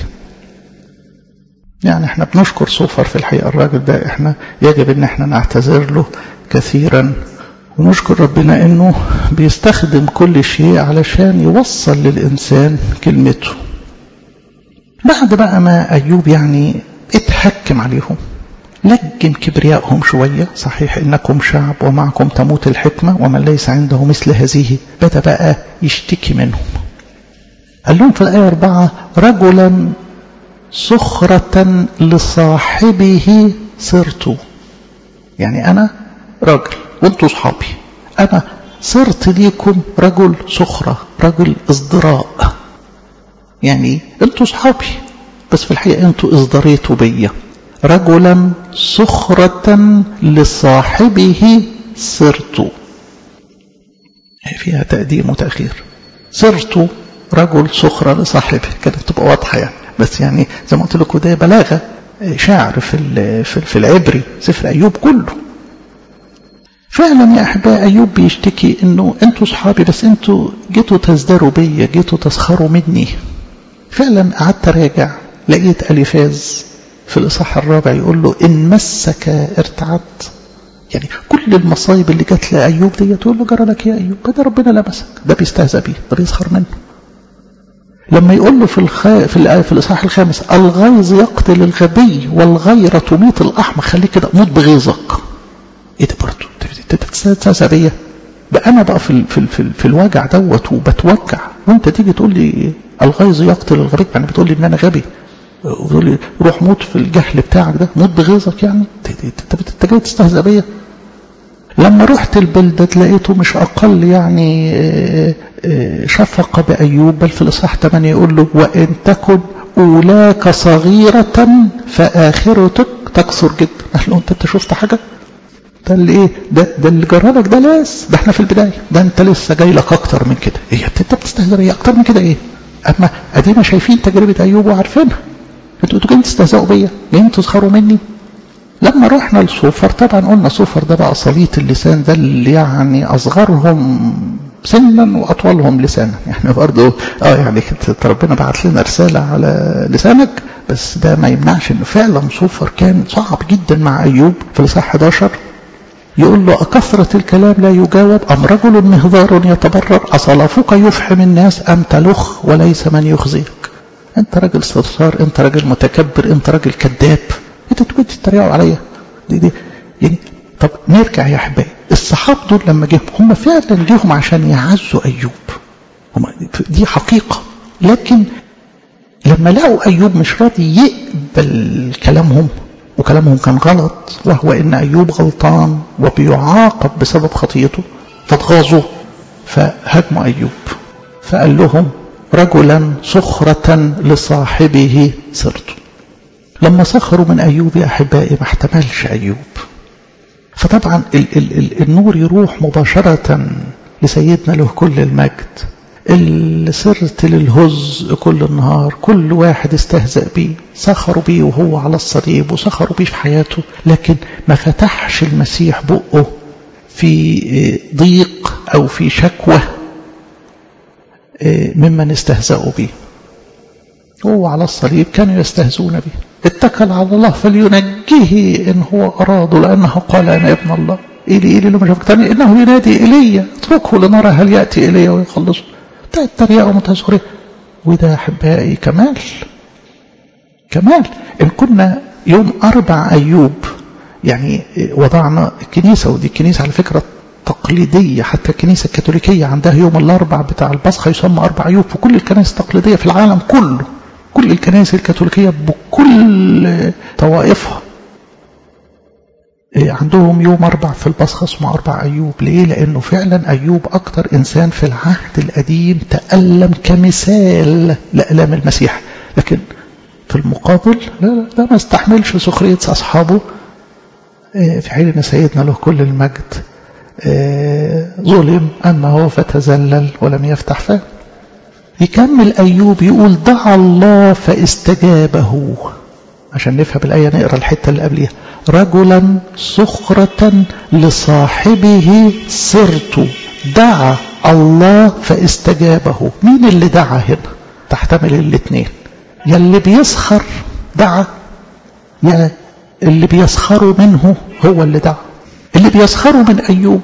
يعني احنا بنشكر صوفر في الحقيقة الراجل ده احنا يجب ان احنا نعتذر له كثيرا ونشكر ربنا انه بيستخدم كل شيء علشان يوصل للإنسان كلمته بعد بقى ما أيوب يعني اتحكم عليهم لجم كبريائهم شوية صحيح إنكم شعب ومعكم تموت الحكمة ومن ليس عنده مثل هذه بدأ بقى يشتكي منهم قال لهم في الآية أربعة رجلا سخرة لصاحبه صرت يعني أنا راجل وانتوا صحابي أنا صرت ليكم رجل سخرة رجل ازدراء يعني انتوا صحابي بس في الحقيقة انتوا ازدريتوا بيا رجلا سخرة لصاحبه صرت فيها تقديم وتأخير صرت رجل سخرة لصاحبه كانت تبقى واضحة يعني بس يعني زي ما قلت لكم ده بلاغة شعر في في العبري سفر أيوب كله فعلا يا أحباء أيوب بيشتكي أنه أنتوا صحابي بس أنتوا جيتوا تزدروا بيا جيتوا تسخروا مني فعلا قعدت راجع لقيت أليفاز في الإصحاح الرابع يقول له إن مسك ارتعدت يعني كل المصايب اللي جات لأيوب دي تقول له جرى لك يا أيوب ده ربنا لمسك ده بيستهزأ بيه ده بيسخر منه لما يقول له في الخ... في, الآية في الإصحاح الخامس الغيظ يقتل الغبي والغيرة تميت الأحمق خليك كده موت بغيظك ايه ده برضه انت بتستهزأ بيا بقى انا بقى في في في, في الوجع دوت وبتوجع وانت تيجي تقول لي الغيظ يقتل الغريب يعني بتقول لي ان انا غبي وتقول لي روح موت في الجهل بتاعك ده موت بغيظك يعني انت انت جاي تستهزأ بيا لما رحت البلدة لقيته مش أقل يعني شفقة بأيوب بل في الإصحاح 8 يقول له وإن تكن أولاك صغيرة فآخرتك تكثر جدا قال له أنت شفت حاجة ده اللي ايه ده ده اللي جربك ده لاس ده احنا في البدايه ده انت لسه جاي لك اكتر من كده ايه انت بتستهزئ ايه اكتر من كده ايه اما ادينا شايفين تجربه ايوب وعارفينها انتوا انتوا جايين تستهزئوا بيا جايين تسخروا مني لما رحنا لصوفر طبعا قلنا صوفر ده بقى صليط اللسان ده اللي يعني اصغرهم سنا واطولهم لسانا يعني برضه اه يعني كنت ربنا بعت لنا رساله على لسانك بس ده ما يمنعش انه فعلا صوفر كان صعب جدا مع ايوب في الاصحاح 11 يقول له أكثرة الكلام لا يجاوب أم رجل مهذار يتبرر أصلافك يفحم الناس أم تلخ وليس من يخزيك أنت راجل صرصار أنت راجل متكبر أنت راجل كذاب أنت تقول تتريقوا عليا دي دي يعني طب نرجع يا أحبائي الصحاب دول لما جيهم هم فعلا جيهم عشان يعزوا أيوب هم دي حقيقة لكن لما لقوا أيوب مش راضي يقبل كلامهم وكلامهم كان غلط وهو إن أيوب غلطان وبيعاقب بسبب خطيته فاتغاظوا فهاجموا أيوب فقال لهم رجلا سخرة لصاحبه صرت لما سخروا من أيوب يا أحبائي ما احتملش أيوب فطبعا ال ال ال النور يروح مباشرة لسيدنا له كل المجد اللي صرت للهز كل النهار كل واحد استهزأ بيه سخروا بيه وهو على الصليب وسخروا بيه في حياته لكن ما فتحش المسيح بقه في ضيق أو في شكوى ممن استهزأوا به هو على الصليب كانوا يستهزون به اتكل على الله فلينجيه إن هو أراد لأنه قال أنا ابن الله إلي إلي لما شافك تاني إنه ينادي إلي اتركه لنرى هل يأتي إلي ويخلصه ده التريقة ومتسخرية وده أحبائي كمال كمال إن كنا يوم أربع أيوب يعني وضعنا الكنيسة ودي الكنيسة على فكرة تقليدية حتى الكنيسة الكاثوليكية عندها يوم الأربع بتاع البصخة يسمى أربع أيوب في كل الكنائس التقليدية في العالم كله كل الكنائس الكاثوليكية بكل طوائفها عندهم يوم أربع في البصخة اسمه أربع أيوب ليه؟ لأنه فعلا أيوب أكتر إنسان في العهد القديم تألم كمثال لألام المسيح لكن في المقابل لا لا ده ما استحملش سخرية أصحابه في حين أن سيدنا له كل المجد ظلم أما هو فتزلل ولم يفتح فاه يكمل أيوب يقول دعا الله فاستجابه عشان نفهم الآية نقرأ الحتة اللي قبلها رجلا سخرة لصاحبه صرت دعا الله فاستجابه مين اللي دعا هنا تحتمل الاثنين يا اللي بيسخر دعا يا اللي بيسخروا منه هو اللي دعا اللي بيسخروا من أيوب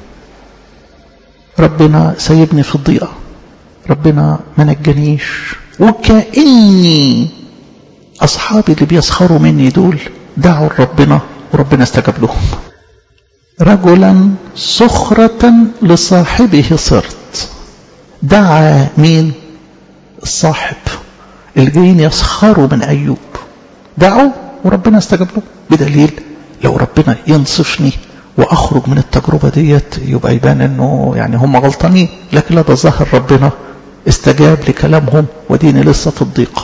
ربنا سيبني في الضيقة ربنا ما نجنيش وكأني أصحابي اللي بيسخروا مني دول دعوا ربنا وربنا استجاب لهم رجلا سخرة لصاحبه صرت دعا مين الصاحب اللي جايين يسخروا من أيوب دعوا وربنا استجاب له بدليل لو ربنا ينصفني واخرج من التجربة ديت يبقى يبان انه يعني هم غلطانين لكن لا ده ظهر ربنا استجاب لكلامهم وديني لسه في الضيقة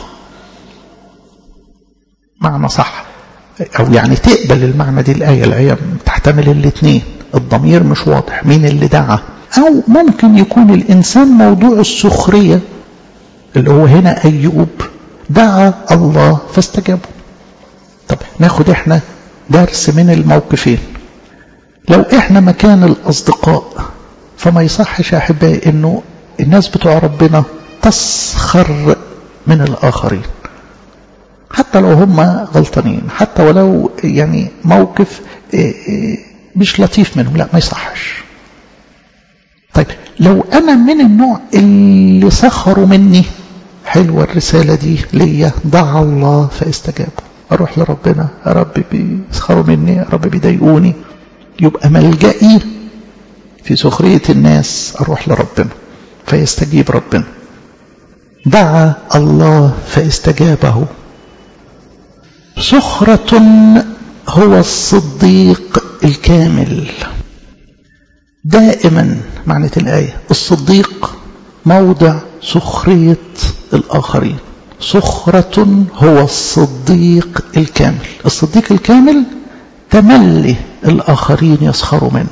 معنى صح او يعني تقبل المعنى دي الآية الآية تحتمل الاثنين الضمير مش واضح مين اللي دعا او ممكن يكون الانسان موضوع السخرية اللي هو هنا ايوب دعا الله فاستجابه طب ناخد احنا درس من الموقفين لو احنا مكان الاصدقاء فما يصحش يا احبائي انه الناس بتوع ربنا تسخر من الاخرين حتى لو هم غلطانين حتى ولو يعني موقف مش لطيف منهم لا ما يصحش طيب لو انا من النوع اللي سخروا مني حلوة الرسالة دي ليا دعا الله فاستجابوا اروح لربنا يا رب بيسخروا مني يا رب بيضايقوني يبقى ملجئي في سخرية الناس اروح لربنا فيستجيب ربنا دعا الله فاستجابه سخرة هو الصديق الكامل دائما معنى الآية الصديق موضع سخرية الآخرين سخرة هو الصديق الكامل الصديق الكامل تملي الآخرين يسخروا منه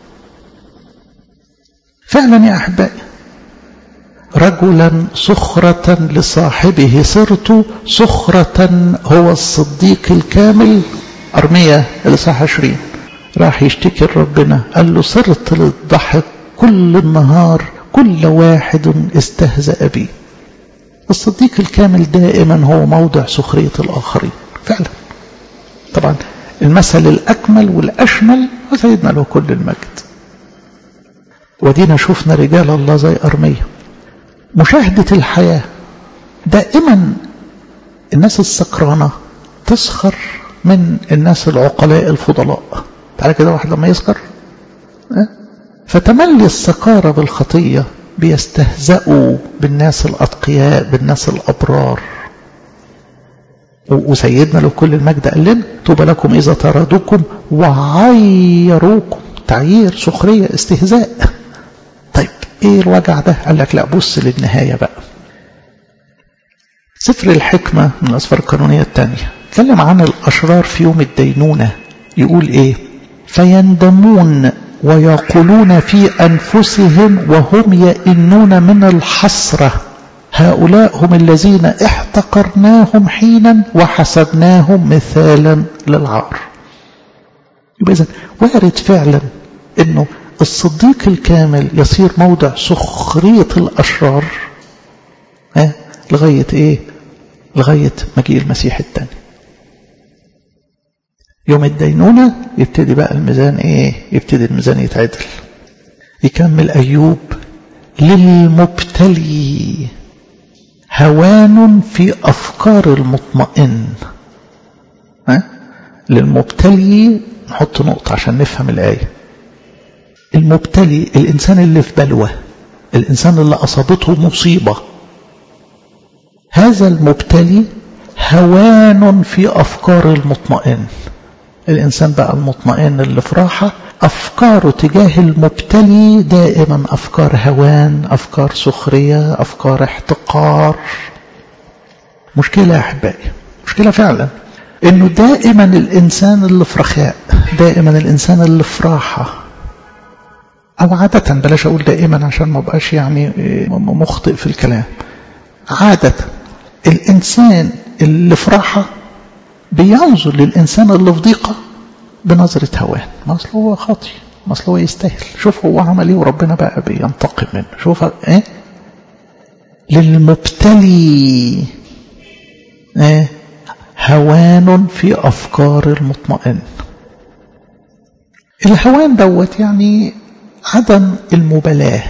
فعلا يا أحبائي رجلا سخرة لصاحبه صرت سخرة هو الصديق الكامل أرمية الإصحاح 20 راح يشتكي لربنا قال له صرت للضحك كل النهار كل واحد استهزأ بي الصديق الكامل دائما هو موضع سخرية الآخرين فعلا طبعا المثل الأكمل والأشمل سيدنا له كل المجد ودينا شفنا رجال الله زي أرمية مشاهدة الحياة دائما الناس السكرانة تسخر من الناس العقلاء الفضلاء تعالى كده واحد لما يسكر فتملي السكارة بالخطية بيستهزأوا بالناس الأتقياء بالناس الأبرار وسيدنا له كل المجد قال لنا طوبى لكم إذا طردوكم وعيروكم تعيير سخرية استهزاء طيب ايه الوجع ده قال لك لا بص للنهاية بقى سفر الحكمة من الأسفار القانونية الثانية اتكلم عن الأشرار في يوم الدينونة يقول ايه فيندمون ويقولون في أنفسهم وهم يئنون من الحسرة هؤلاء هم الذين احتقرناهم حينا وحسبناهم مثالا للعار يبقى إذن وارد فعلا انه الصديق الكامل يصير موضع سخرية الأشرار ها لغاية ايه لغاية مجيء المسيح الثاني يوم الدينونة يبتدي بقى الميزان ايه يبتدي الميزان يتعدل يكمل أيوب للمبتلي هوان في أفكار المطمئن ها؟ للمبتلي نحط نقطة عشان نفهم الآية المبتلي الإنسان اللي في بلوى الإنسان اللي أصابته مصيبة هذا المبتلي هوان في أفكار المطمئن الإنسان بقى المطمئن اللي في راحة أفكاره تجاه المبتلي دائما أفكار هوان أفكار سخرية أفكار احتقار مشكلة يا أحبائي مشكلة فعلا إنه دائما الإنسان اللي في رخاء دائما الإنسان اللي في راحة أو عادة بلاش أقول دائما عشان ما بقاش يعني مخطئ في الكلام عادة الإنسان اللي في راحة بينظر للإنسان اللي في ضيقة بنظرة هوان ما أصل هو خاطي ما أصل هو يستاهل شوف هو عمل إيه وربنا بقى بينتقم منه شوف إيه للمبتلي إيه هوان في أفكار المطمئن الهوان دوت يعني عدم المبالاة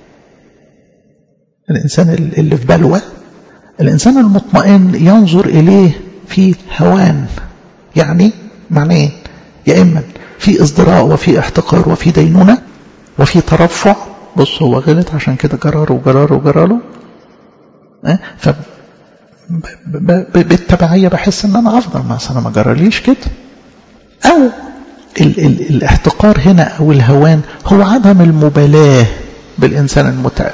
الإنسان اللي في بلوى الإنسان المطمئن ينظر إليه في هوان يعني معناه يا إما في ازدراء وفي احتقار وفي دينونة وفي ترفع بص هو غلط عشان كده جراره وجراره وجراله أه؟ ف بالتبعية بحس ان انا افضل ما انا ما جراليش كده او ال ال الاحتقار هنا او الهوان هو عدم المبالاة بالانسان المتألم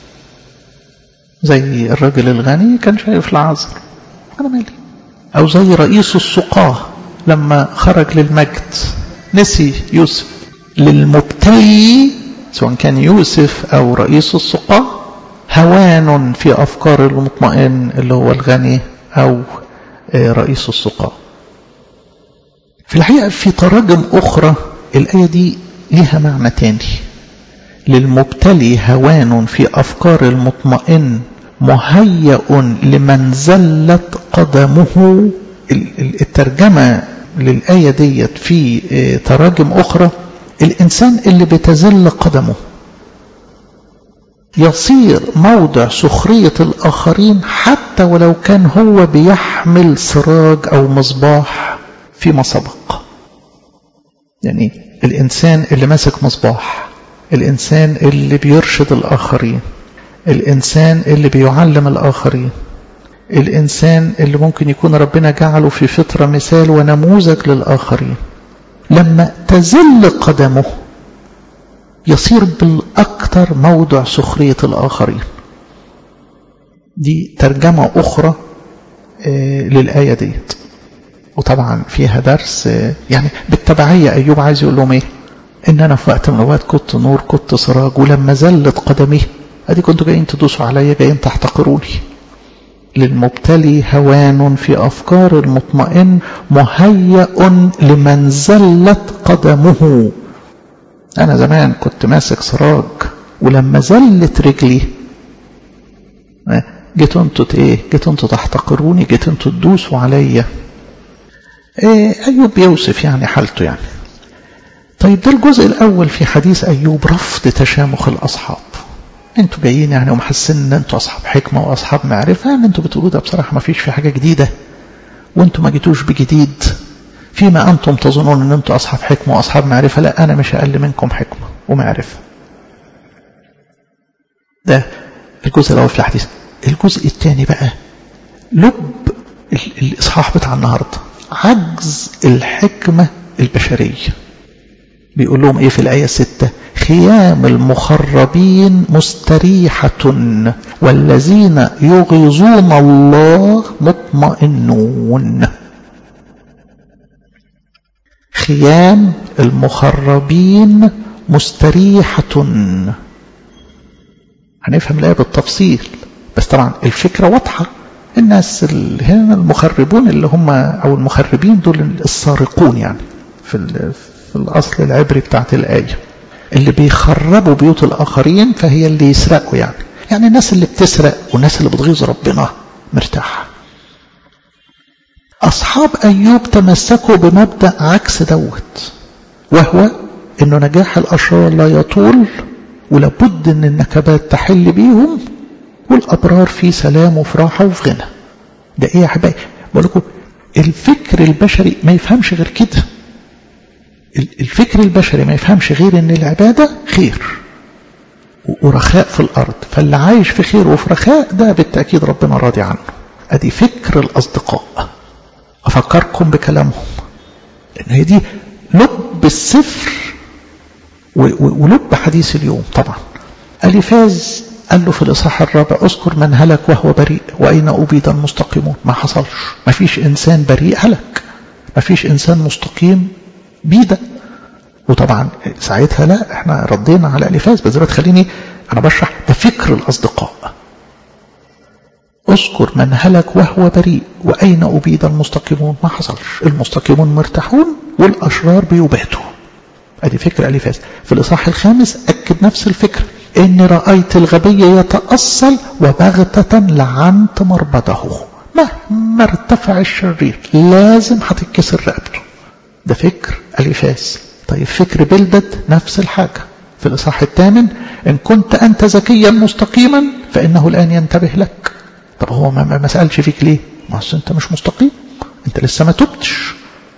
زي الرجل الغني كان شايف العذر انا مالي او زي رئيس السقاه لما خرج للمجد نسي يوسف للمبتلي سواء كان يوسف او رئيس السقاه هوان في افكار المطمئن اللي هو الغني او رئيس السقاه في الحقيقه في تراجم اخرى الايه دي ليها معنى تاني للمبتلي هوان في افكار المطمئن مهيأ لمن زلت قدمه الترجمة للآية ديت في تراجم أخرى الإنسان اللي بتزل قدمه يصير موضع سخرية الآخرين حتى ولو كان هو بيحمل سراج أو مصباح فيما سبق يعني الإنسان اللي ماسك مصباح الإنسان اللي بيرشد الآخرين الإنسان اللي بيعلم الآخرين الإنسان اللي ممكن يكون ربنا جعله في فطرة مثال ونموذج للآخرين لما تزل قدمه يصير بالأكثر موضع سخرية الآخرين دي ترجمة أخرى للآية ديت وطبعا فيها درس يعني بالتبعية أيوب عايز يقول لهم إيه إن أنا في وقت من الأوقات كنت نور كنت سراج ولما زلت قدمي أدي كنتوا جايين تدوسوا عليا جايين تحتقروني للمبتلي هوان في أفكار المطمئن مهيأ لمن زلت قدمه أنا زمان كنت ماسك سراج ولما زلت رجلي جيتوا انتوا ايه جيتوا انتوا تحتقروني جيتوا انتوا تدوسوا عليا ايه ايوب يوسف يعني حالته يعني طيب ده الجزء الاول في حديث ايوب رفض تشامخ الاصحاب انتوا جايين يعني ومحسين ان انتوا اصحاب حكمه واصحاب معرفه يعني انتوا بتقولوا ده بصراحه ما فيش في حاجه جديده وانتوا ما جيتوش بجديد فيما انتم تظنون ان انتوا اصحاب حكمه واصحاب معرفه لا انا مش اقل منكم حكمه ومعرفه ده الجزء الاول في الحديث الجزء الثاني بقى لب الإصحاح بتاع النهاردة عجز الحكمة البشرية بيقول لهم ايه في الآية ستة خيام المخربين مستريحة والذين يغيظون الله مطمئنون خيام المخربين مستريحة هنفهم الآية بالتفصيل بس طبعا الفكرة واضحة الناس اللي هنا المخربون اللي هم أو المخربين دول السارقون يعني في, في الأصل العبري بتاعت الآية اللي بيخربوا بيوت الآخرين فهي اللي يسرقوا يعني يعني الناس اللي بتسرق والناس اللي بتغيظ ربنا مرتاحة أصحاب أيوب تمسكوا بمبدأ عكس دوت وهو أنه نجاح الأشرار لا يطول ولابد أن النكبات تحل بيهم والأبرار في سلام وفي راحة وفي غنى ده إيه يا حبايبي بقول لكم الفكر البشري ما يفهمش غير كده الفكر البشري ما يفهمش غير ان العبادة خير ورخاء في الأرض فاللي عايش في خير وفي رخاء ده بالتأكيد ربنا راضي عنه أدي فكر الأصدقاء أفكركم بكلامهم لأن هي دي لب السفر ولب حديث اليوم طبعا أليفاز قال له في الإصحاح الرابع اذكر من هلك وهو بريء وأين أبيد المستقيمون ما حصلش ما فيش إنسان بريء هلك ما فيش إنسان مستقيم بيدا وطبعا ساعتها لا احنا ردينا على الفاز بس دلوقتي خليني انا بشرح ده فكر الاصدقاء اذكر من هلك وهو بريء واين ابيد المستقيمون ما حصلش المستقيمون مرتاحون والاشرار بيباتوا ادي فكر الفاز في الاصحاح الخامس اكد نفس الفكره اني رايت الغبي يتاصل وبغته لعنت مربده مهما ارتفع الشرير لازم هتتكسر رقبته ده فكر اليفاس طيب فكر بلدد نفس الحاجة في الإصحاح الثامن إن كنت أنت ذكيا مستقيما فإنه الآن ينتبه لك طب هو ما, ما سألش فيك ليه ما أنت مش مستقيم أنت لسه ما تبتش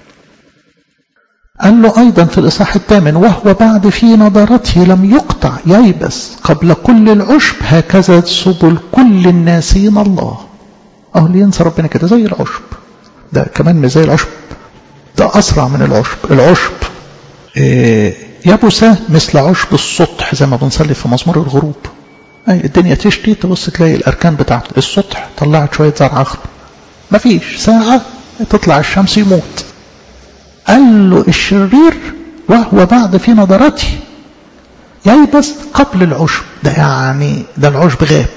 قال له أيضا في الإصحاح الثامن وهو بعد في نظرته لم يقطع ييبس قبل كل العشب هكذا سبل كل الناسين الله أهو اللي ينسى ربنا كده زي العشب ده كمان مش زي العشب ده أسرع من العشب العشب إيه يبس مثل عشب السطح زي ما بنصلي في مزمور الغروب أي الدنيا تشتي تبص تلاقي الأركان بتاعت السطح طلعت شوية زرع أخضر مفيش ساعة تطلع الشمس يموت قال له الشرير وهو بعد في نظرته ييبس قبل العشب ده يعني ده العشب غاب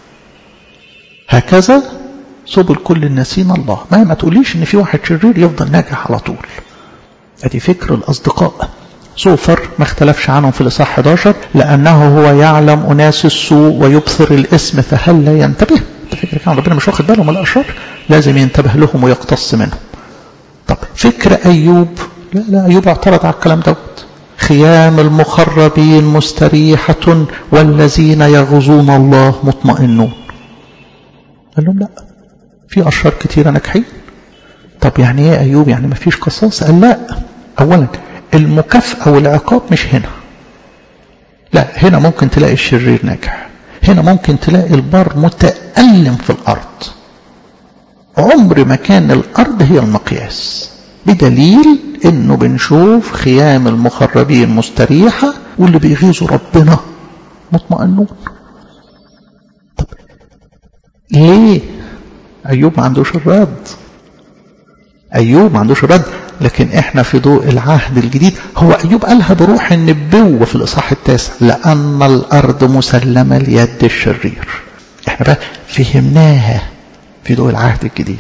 هكذا سبل كل الناسين الله ما ما تقوليش ان في واحد شرير يفضل ناجح على طول ادي فكر الاصدقاء صوفر ما اختلفش عنهم في الاصحاح 11 لانه هو يعلم اناس السوء ويبصر الاسم فهل لا ينتبه ده فكر كان ربنا مش واخد باله من الاشرار لازم ينتبه لهم ويقتص منهم طب فكر ايوب لا لا ايوب اعترض على الكلام دوت خيام المخربين مستريحة والذين يغزون الله مطمئنون قال لهم لا في أشرار كتيرة ناجحين طب يعني ايه أيوب يعني ما فيش قصاص قال لا أولا المكافأة والعقاب مش هنا لا هنا ممكن تلاقي الشرير ناجح هنا ممكن تلاقي البر متألم في الأرض عمر ما كان الأرض هي المقياس بدليل انه بنشوف خيام المخربين مستريحة واللي بيغيظوا ربنا مطمئنون طب ليه أيوب ما عندوش الرد أيوب ما عندوش الرد لكن احنا في ضوء العهد الجديد هو أيوب قالها بروح النبوة في الإصحاح التاسع لأن الأرض مسلمة ليد الشرير احنا بقى فهمناها في ضوء العهد الجديد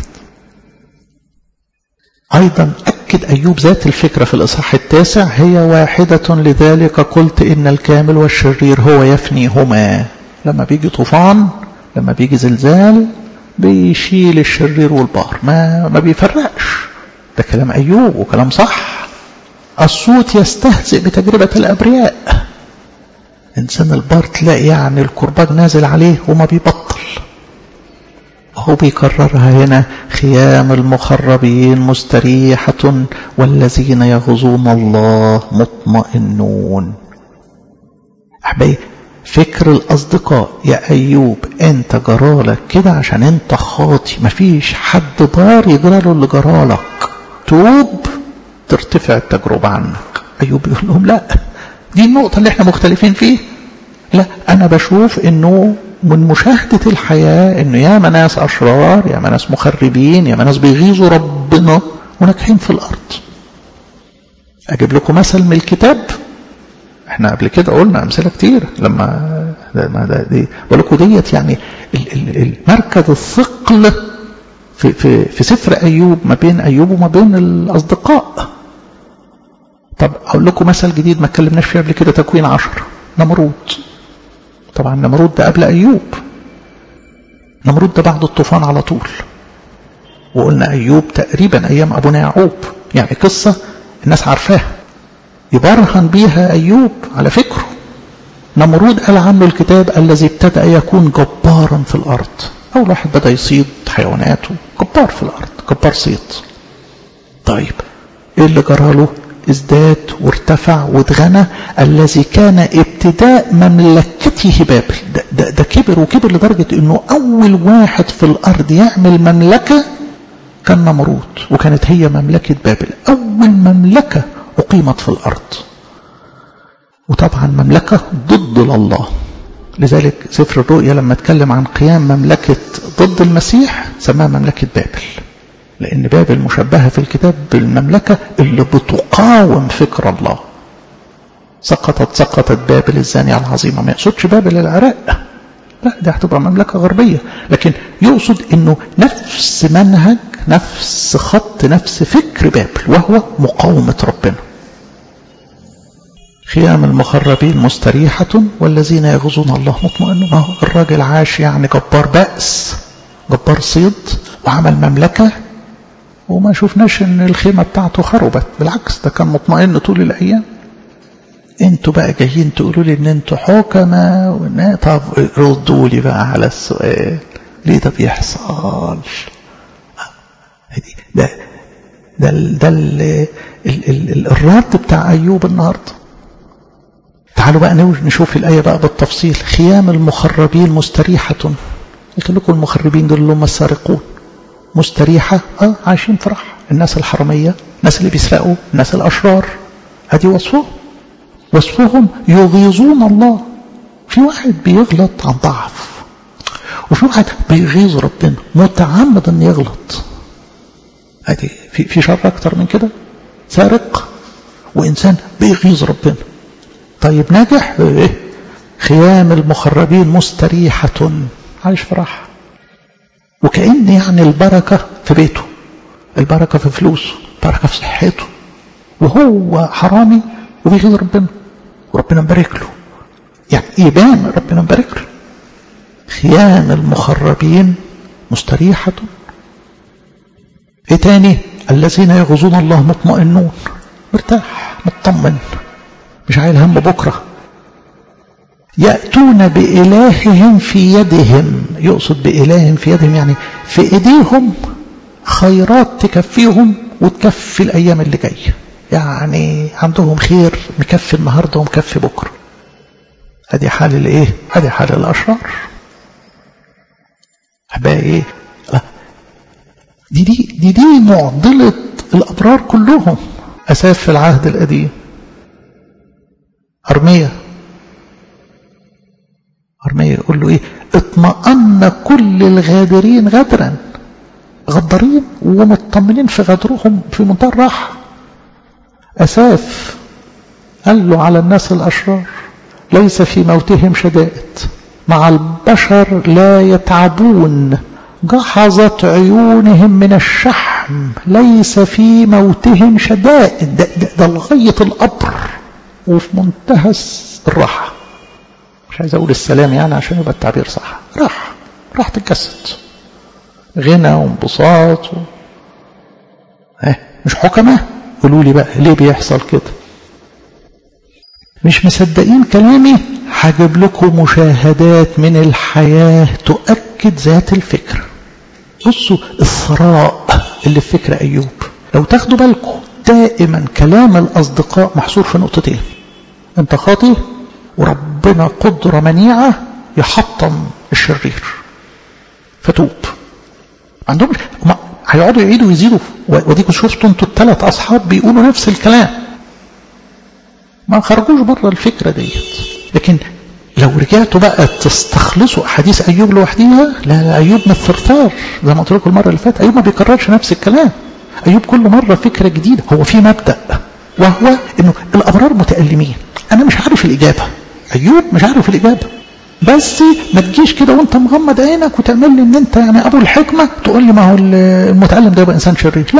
أيضا أكد أيوب ذات الفكرة في الإصحاح التاسع هي واحدة لذلك قلت إن الكامل والشرير هو يفنيهما لما بيجي طوفان لما بيجي زلزال بيشيل الشرير والبار ما ما بيفرقش ده كلام أيوب وكلام صح الصوت يستهزئ بتجربة الأبرياء إنسان البار تلاقي يعني الكرباج نازل عليه وما بيبطل هو بيكررها هنا خيام المخربين مستريحة والذين يغزون الله مطمئنون أحبائي فكر الأصدقاء يا أيوب أنت جرالك كده عشان أنت خاطي مفيش حد بار يجراله اللي جرالك توب ترتفع التجربة عنك أيوب يقول لهم لا دي النقطة اللي احنا مختلفين فيه لا أنا بشوف إنه من مشاهدة الحياة إنه يا ناس أشرار يا ناس مخربين يا ناس بيغيظوا ربنا وناجحين في الأرض أجيب لكم مثل من الكتاب احنا قبل كده قلنا امثله كتير لما ده ما ده دي بقول لكم ديت يعني المركز الثقل في في في سفر ايوب ما بين ايوب وما بين الاصدقاء طب اقول لكم مثل جديد ما اتكلمناش فيه قبل كده تكوين عشر نمرود طبعا نمرود ده قبل ايوب نمرود ده بعد الطوفان على طول وقلنا ايوب تقريبا ايام ابونا يعقوب يعني قصه الناس عارفاها يبرهن بيها أيوب على فكره نمرود قال عنه الكتاب الذي ابتدأ يكون جبارا في الأرض أول واحد بدأ يصيد حيواناته جبار في الأرض جبار صيد طيب إيه اللي جراله ازداد وارتفع واتغنى الذي كان ابتداء مملكته بابل ده, ده, ده كبر وكبر لدرجة انه اول واحد في الارض يعمل مملكة كان نمرود وكانت هي مملكة بابل اول مملكة أقيمت في الأرض وطبعا مملكة ضد الله لذلك سفر الرؤيا لما اتكلم عن قيام مملكة ضد المسيح سماها مملكة بابل لأن بابل مشبهة في الكتاب بالمملكة اللي بتقاوم فكر الله سقطت سقطت بابل الزانية العظيمة ما يقصدش بابل العراق لا دي هتبقى مملكة غربية لكن يقصد انه نفس منهج نفس خط نفس فكر بابل وهو مقاومة ربنا خيام المخربين مستريحة والذين يغزون الله مطمئنون اهو الراجل عاش يعني جبار بأس جبار صيد وعمل مملكة وما شفناش ان الخيمة بتاعته خربت بالعكس ده كان مطمئن طول الايام انتوا بقى جايين تقولوا لي ان انتوا حكمة وان طب ردوا لي بقى على السؤال ليه ده بيحصل ده ده ال ده ال ال ال الرد بتاع ايوب النهارده تعالوا بقى نشوف الآية بقى بالتفصيل خيام المخربين مستريحة يخليكم المخربين دول اللي هم السارقون مستريحة اه عايشين في راحة الناس الحرامية الناس اللي بيسرقوا الناس الأشرار ادي وصفهم وصفهم يغيظون الله في واحد بيغلط عن ضعف وفي واحد بيغيظ ربنا متعمد ان يغلط ادي في في شر اكتر من كده سارق وانسان بيغيظ ربنا طيب ناجح ايه خيام المخربين مستريحة عايش في راحة وكأن يعني البركة في بيته البركة في فلوسه البركة في صحته وهو حرامي وبيغيظ ربنا وربنا مبارك له يعني يبان ربنا مبارك له خيام المخربين مستريحة ايه تاني الذين يغزون الله مطمئنون مرتاح مطمن مش عايل هم بكرة يأتون بإلههم في يدهم يقصد بإلههم في يدهم يعني في إيديهم خيرات تكفيهم وتكفي الأيام اللي جاية يعني عندهم خير مكفي النهاردة ومكفي بكرة ادي حال الايه ادي حال الاشرار احبائي ايه دي دي دي دي معضلة الابرار كلهم اساف في العهد القديم ارمية ارمية يقول له ايه اطمأن كل الغادرين غدرا غدارين ومطمنين في غدرهم في منتهى الراحه أساف قال له على الناس الأشرار ليس في موتهم شدائد مع البشر لا يتعبون جحظت عيونهم من الشحم ليس في موتهم شدائد ده, ده, ده لغاية القبر وفي منتهى الراحة مش عايز أقول السلام يعني عشان يبقى التعبير صح راحة راحة الجسد غنى وانبساط و... اه مش حكمه قولوا لي بقى ليه بيحصل كده مش مصدقين كلامي هجيب لكم مشاهدات من الحياة تؤكد ذات الفكر بصوا الثراء اللي في فكر أيوب لو تاخدوا بالكم دائما كلام الأصدقاء محصور في نقطتين انت خاطي وربنا ربنا قدرة منيعة يحطم الشرير فتوب عندهم هيقعدوا يعيدوا ويزيدوا وديكوا شفتوا انتوا الثلاث اصحاب بيقولوا نفس الكلام ما خرجوش بره الفكره ديت لكن لو رجعتوا بقى تستخلصوا احاديث ايوب لوحديها لا, لا ايوب من الثرثار زي ما قلت لكم المره اللي فاتت ايوب ما بيكررش نفس الكلام ايوب كل مره فكره جديده هو في مبدا وهو انه الابرار متالمين انا مش عارف الاجابه ايوب مش عارف الاجابه بس ما تجيش كده وانت مغمض عينك وتعمل لي ان انت يعني ابو الحكمه تقول لي ما هو المتعلم ده يبقى انسان شرير لا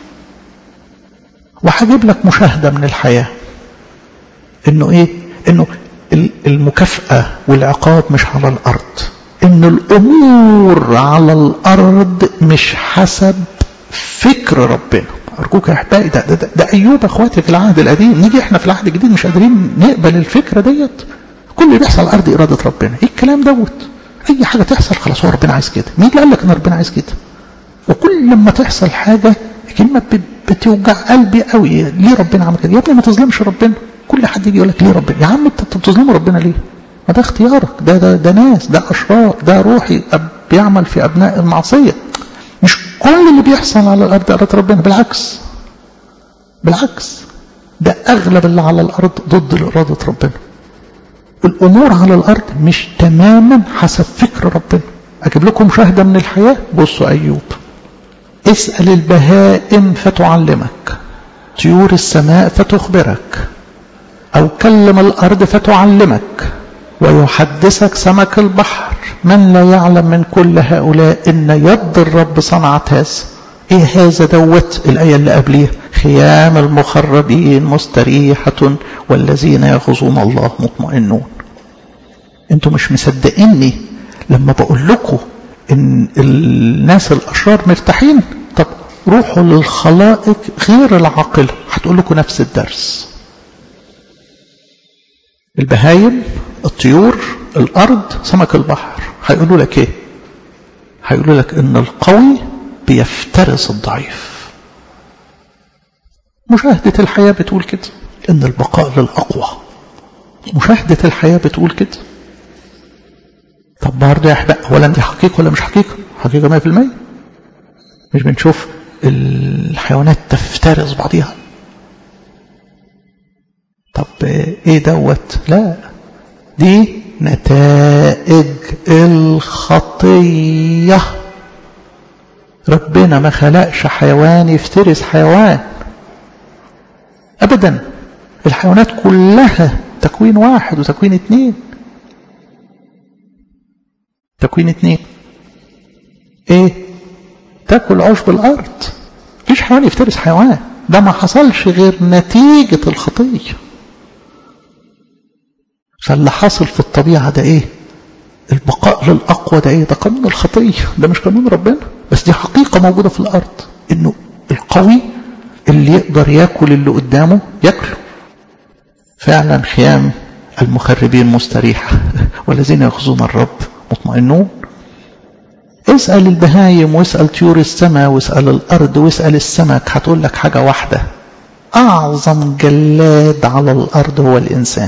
وهجيب لك مشاهده من الحياه انه ايه انه المكافاه والعقاب مش على الارض ان الامور على الارض مش حسب فكر ربنا ارجوك يا احبائي ده, ده, ده, ده ايوب اخواتي في العهد القديم نيجي احنا في العهد الجديد مش قادرين نقبل الفكره ديت كل اللي بيحصل على الارض اراده ربنا ايه الكلام دوت اي حاجه تحصل خلاص هو ربنا عايز كده مين اللي قال لك ان ربنا عايز كده وكل لما تحصل حاجه كلمه بتوجع قلبي قوي ليه ربنا عمل كده يا ابني ما تظلمش ربنا كل حد يجي يقول لك ليه ربنا يا عم انت بتظلم ربنا ليه ما ده اختيارك ده ده, ده ناس ده اشرار ده روحي بيعمل في ابناء المعصيه مش كل اللي بيحصل على الارض اراده ربنا بالعكس بالعكس ده اغلب اللي على الارض ضد اراده ربنا الامور على الارض مش تماما حسب فكر ربنا اجيب لكم شاهده من الحياه بصوا ايوب اسال البهائم فتعلمك طيور السماء فتخبرك او كلم الارض فتعلمك ويحدثك سمك البحر من لا يعلم من كل هؤلاء ان يد الرب صنعت هذا ايه هذا دوت الايه اللي قبليها خيام المخربين مستريحه والذين يغزون الله مطمئنون انتوا مش مصدقيني لما بقول لكم ان الناس الاشرار مرتاحين طب روحوا للخلائق غير العاقله هتقول لكم نفس الدرس البهايم الطيور الارض سمك البحر هيقولوا لك ايه هيقولوا لك ان القوي بيفترس الضعيف مشاهدة الحياة بتقول كده ان البقاء للأقوى مشاهدة الحياة بتقول كده طب برضه يا احباء ولا دي حقيقة ولا مش حقيقة حقيقة 100% مش بنشوف الحيوانات تفترس بعضيها طب ايه دوت لا دي نتائج الخطية ربنا ما خلقش حيوان يفترس حيوان ابدا الحيوانات كلها تكوين واحد وتكوين اتنين تكوين اتنين ايه تاكل عشب الارض مفيش حيوان يفترس حيوان ده ما حصلش غير نتيجة الخطية فاللي حاصل في الطبيعة ده ايه البقاء للأقوى ده ايه ده قانون الخطية ده مش قانون ربنا بس دي حقيقة موجودة في الأرض انه القوي اللي يقدر ياكل اللي قدامه ياكله فعلا خيام المخربين مستريحة والذين يخزون الرب مطمئنون اسأل البهايم واسأل طيور السماء واسأل الأرض واسأل السمك هتقول لك حاجة واحدة أعظم جلاد على الأرض هو الإنسان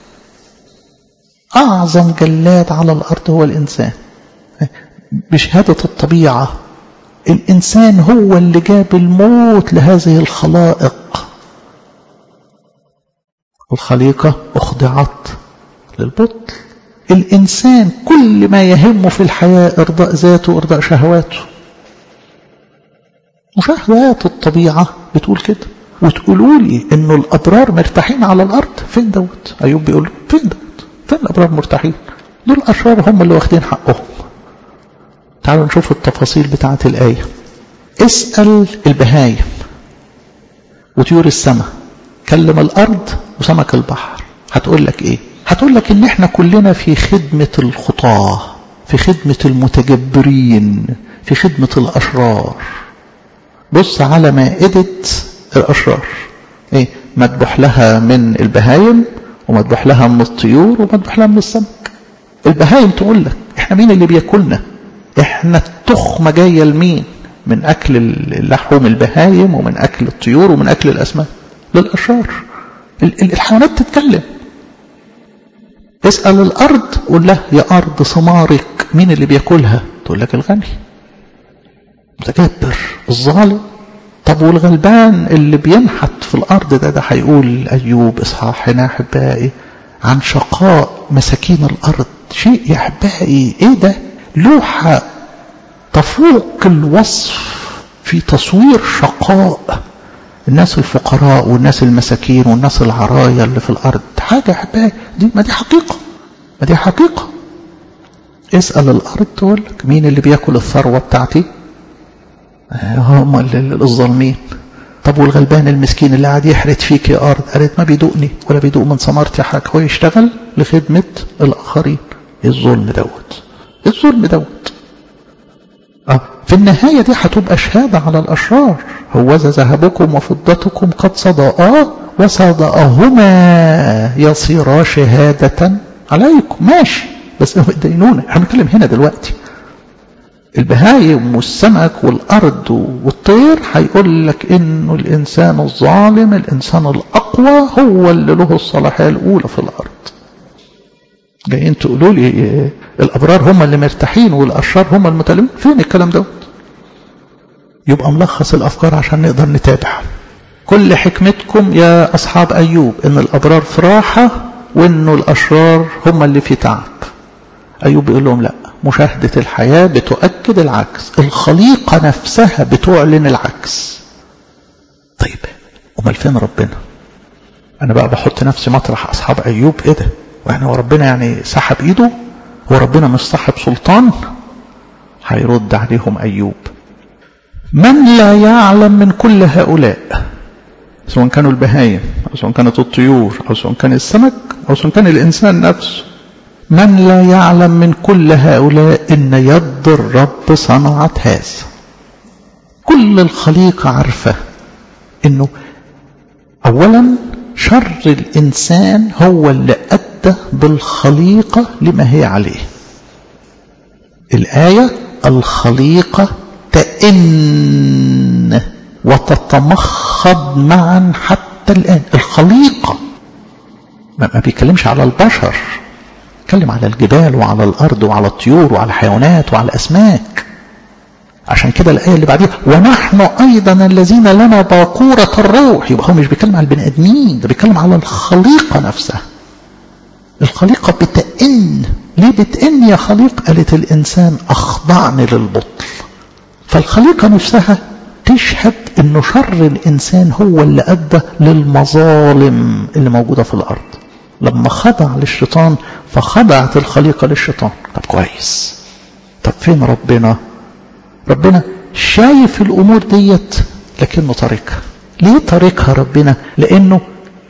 أعظم جلاد على الأرض هو الإنسان بشهادة الطبيعة الإنسان هو اللي جاب الموت لهذه الخلائق الخليقة أخضعت للبطل الإنسان كل ما يهمه في الحياة إرضاء ذاته وإرضاء شهواته مشاهدات الطبيعة بتقول كده وتقولوا لي إنه الأضرار مرتاحين على الأرض فين دوت أيوب بيقول له فين دوت فين الأبرار مرتاحين دول الأشرار هم اللي واخدين حقهم تعالوا نشوف التفاصيل بتاعة الآية اسأل البهايم وطيور السماء كلم الأرض وسمك البحر هتقول لك إيه هتقول لك إن إحنا كلنا في خدمة الخطاة في خدمة المتجبرين في خدمة الأشرار بص على مائدة الأشرار إيه مذبوح لها من البهايم ومذبوح لها من الطيور ومذبوح لها من السمك البهايم تقول لك احنا مين اللي بياكلنا احنا التخمة جاية لمين من اكل اللحوم البهايم ومن اكل الطيور ومن اكل الاسماك للاشرار الحيوانات تتكلم اسأل الأرض قول له يا أرض ثمارك مين اللي بياكلها تقول لك الغني متكبر الظالم طب والغلبان اللي بينحت في الأرض ده ده هيقول أيوب إصحاح هنا أحبائي عن شقاء مساكين الأرض شيء يا أحبائي إيه ده لوحة تفوق الوصف في تصوير شقاء الناس الفقراء والناس المساكين والناس العرايا اللي في الأرض حاجة أحبائي دي ما دي حقيقة ما دي حقيقة اسأل الأرض تقول لك مين اللي بياكل الثروة بتاعتي هم الظالمين طب والغلبان المسكين اللي قاعد يحرت فيك يا أرض قالت ما بيدوقني ولا بيدوق من ثمرتي حاجة هو يشتغل لخدمة الآخرين الظلم دوت الظلم دوت آه في النهاية دي هتبقى شهادة على الأشرار هوذا ذهبكم وفضتكم قد صدقا وصدقهما يصيرا شهادة عليكم ماشي بس دينونة احنا بنتكلم هنا دلوقتي البهايم والسمك والأرض والطير هيقول لك إنه الإنسان الظالم الإنسان الأقوى هو اللي له الصلاحية الأولى في الأرض جايين تقولوا لي الأبرار هم اللي مرتاحين والأشرار هم المتألمين فين الكلام دوت يبقى ملخص الأفكار عشان نقدر نتابع كل حكمتكم يا أصحاب أيوب إن الأبرار في راحة وإنه الأشرار هم اللي في تعب أيوب بيقول لهم لا مشاهدة الحياة بتؤكد العكس الخليقة نفسها بتعلن العكس طيب أمال فين ربنا أنا بقى بحط نفسي مطرح أصحاب أيوب إيه ده وإحنا هو ربنا يعني سحب إيده هو ربنا مش صاحب سلطان هيرد عليهم أيوب من لا يعلم من كل هؤلاء سواء كانوا البهايم أو سواء كانت الطيور أو سواء كان السمك أو سواء كان الإنسان نفسه من لا يعلم من كل هؤلاء إن يد الرب صنعت هذا كل الخليقة عارفة إنه أولا شر الإنسان هو اللي أدى بالخليقة لما هي عليه الآية الخليقة تئن وتتمخض معا حتى الآن الخليقة ما بيتكلمش على البشر بيتكلم على الجبال وعلى الأرض وعلى الطيور وعلى الحيوانات وعلى الأسماك عشان كده الآية اللي بعديها ونحن أيضا الذين لنا باقورة الروح يبقى هو مش بيتكلم على البني آدمين ده بيتكلم على الخليقة نفسها الخليقة بتئن ليه بتئن يا خليق قالت الإنسان أخضعني للبطل فالخليقة نفسها تشهد انه شر الانسان هو اللي ادى للمظالم اللي موجودة في الارض لما خضع للشيطان فخضعت الخليقة للشيطان طب كويس طب فين ربنا ربنا شايف الامور ديت لكنه طريقها ليه طريقها ربنا لانه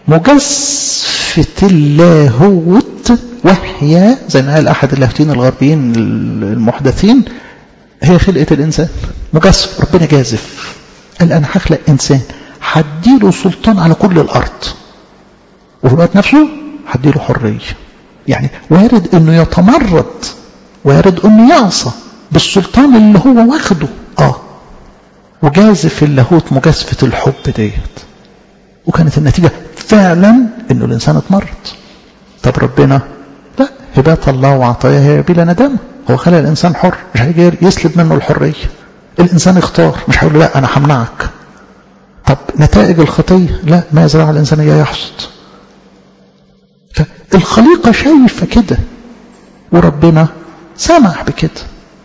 مجسفة اللاهوت وهي زي ما قال احد اللاهوتين الغربيين المحدثين هي خلقة الإنسان مجسف ربنا جازف قال أنا هخلق إنسان هديله سلطان على كل الأرض وفي الوقت نفسه هديله حرية يعني وارد أنه يتمرد وارد أنه يعصى بالسلطان اللي هو واخده آه وجازف اللاهوت مجازفة الحب ديت وكانت النتيجة فعلا أنه الإنسان اتمرد طب ربنا لا هبات الله وعطاياه هي بلا ندامه هو خلق الإنسان حر مش هيجي يسلب منه الحرية الإنسان اختار مش هيقول له لا أنا همنعك طب نتائج الخطية لا ما يزرع الإنسان إياه يحصد فالخليقة شايفة كده وربنا سمح بكده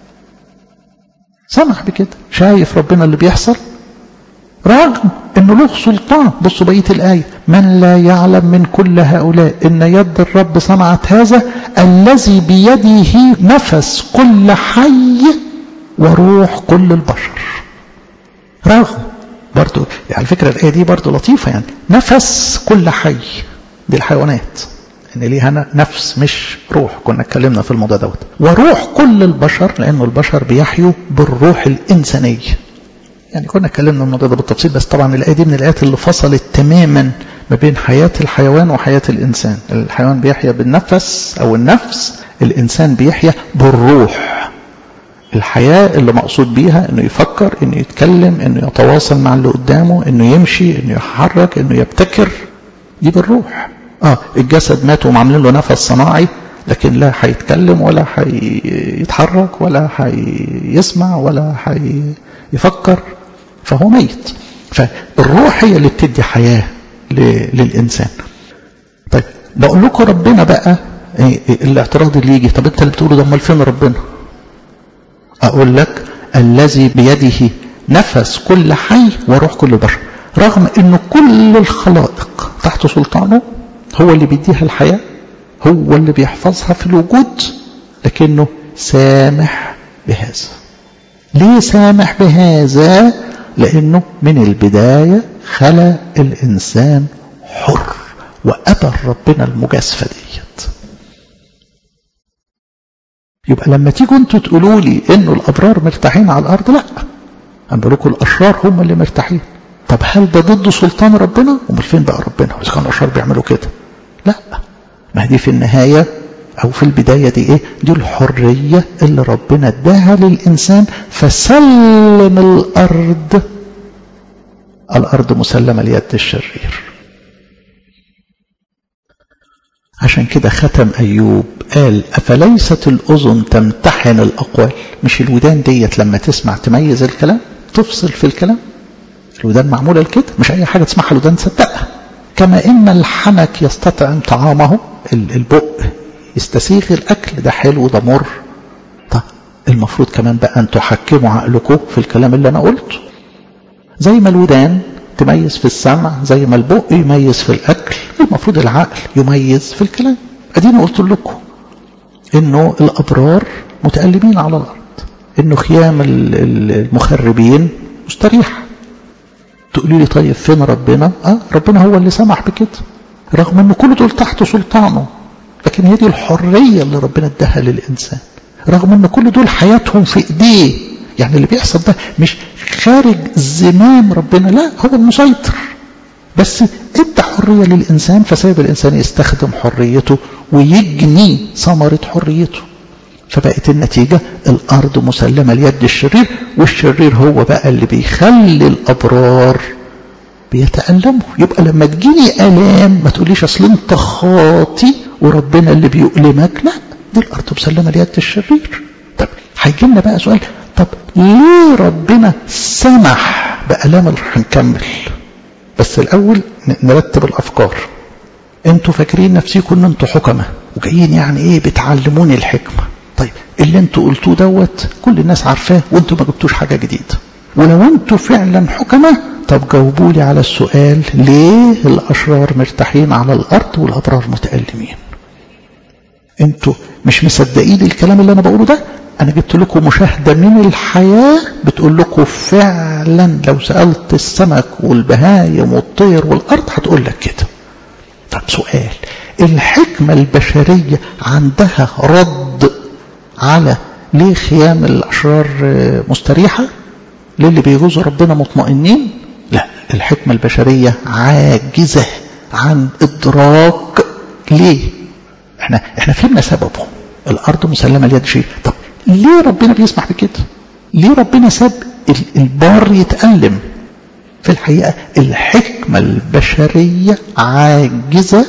سمح بكده شايف ربنا اللي بيحصل رغم انه له سلطان بصوا بقيه الايه من لا يعلم من كل هؤلاء ان يد الرب صنعت هذا الذي بيده نفس كل حي وروح كل البشر رغم برضو يعني على فكره الايه دي برضو لطيفه يعني نفس كل حي دي الحيوانات ان ليها نفس مش روح كنا اتكلمنا في الموضوع دوت وروح كل البشر لانه البشر بيحيوا بالروح الانسانيه يعني كنا اتكلمنا الموضوع ده بالتفصيل بس طبعا الآية دي من الآيات اللي فصلت تماما ما بين حياة الحيوان وحياة الإنسان الحيوان بيحيا بالنفس أو النفس الإنسان بيحيا بالروح الحياة اللي مقصود بيها انه يفكر انه يتكلم انه يتواصل مع اللي قدامه انه يمشي انه يحرك انه يبتكر دي بالروح اه الجسد مات وعاملين له نفس صناعي لكن لا هيتكلم ولا هيتحرك ولا هيسمع ولا هيفكر فهو ميت فالروح هي اللي بتدي حياة للإنسان طيب بقول لكم ربنا بقى الاعتراض اللي يجي طب انت اللي بتقوله ده امال فين ربنا اقول لك الذي بيده نفس كل حي وروح كل بشر رغم ان كل الخلائق تحت سلطانه هو اللي بيديها الحياة هو اللي بيحفظها في الوجود لكنه سامح بهذا ليه سامح بهذا لانه من البداية خلق الانسان حر وقبل ربنا المجازفة ديت يبقى لما تيجوا انتوا تقولوا لي انه الابرار مرتاحين على الارض لا انا بقول لكم الاشرار هم اللي مرتاحين طب هل ده ضد سلطان ربنا امال فين بقى ربنا اذا كانوا الاشرار بيعملوا كده لا ما دي في النهايه او في البدايه دي ايه دي الحريه اللي ربنا اداها للانسان فسلم الارض الارض مسلمه ليد الشرير عشان كده ختم أيوب قال أفليست الأذن تمتحن الأقوال مش الودان ديت لما تسمع تميز الكلام تفصل في الكلام الودان معمولة لكده مش أي حاجة تسمعها الودان تصدقها كما إن الحنك يستطعم طعامه البق يستسيغ الأكل ده حلو ده مر طب المفروض كمان بقى أن تحكموا عقلكم في الكلام اللي أنا قلته زي ما الودان تميز في السمع زي ما البق يميز في الأكل المفروض العقل يميز في الكلام أدينا قلت لكم إنه الأبرار متألمين على الأرض إنه خيام المخربين مستريح تقولي لي طيب فين ربنا آه ربنا هو اللي سمح بكده رغم إن كل دول تحت سلطانه لكن هي دي الحرية اللي ربنا اداها للإنسان رغم إن كل دول حياتهم في إيديه يعني اللي بيحصل ده مش خارج زمام ربنا لا هو المسيطر بس ادى حرية للإنسان فسيب الإنسان يستخدم حريته ويجني ثمرة حريته فبقت النتيجة الأرض مسلمة ليد الشرير والشرير هو بقى اللي بيخلي الأبرار بيتألموا يبقى لما تجيني ألام ما تقوليش أصل أنت خاطي وربنا اللي بيؤلمك لا دي الأرض مسلمة ليد الشرير طب هيجي لنا بقى سؤال طب ليه ربنا سمح بألام الروح هنكمل بس الأول نرتب الأفكار انتوا فاكرين نفسيكم ان انتوا حكمة وجايين يعني ايه بتعلموني الحكمة طيب اللي انتوا قلتوه دوت كل الناس عارفاه وانتوا ما جبتوش حاجة جديدة ولو انتوا فعلا حكمة طب جاوبوا لي على السؤال ليه الأشرار مرتاحين على الأرض والأبرار متألمين انتوا مش مصدقين الكلام اللي انا بقوله ده انا جبت لكم مشاهدة من الحياة بتقول لكم فعلا لو سألت السمك والبهايم والطير والارض هتقول لك كده طب سؤال الحكمة البشرية عندها رد على ليه خيام الاشرار مستريحة ليه اللي بيجوزوا ربنا مطمئنين لا الحكمة البشرية عاجزة عن ادراك ليه احنا احنا فهمنا سببه الارض مسلمه ليد شيء طب ليه ربنا بيسمح بكده ليه ربنا ساب البار يتألم في الحقيقة الحكمة البشرية عاجزة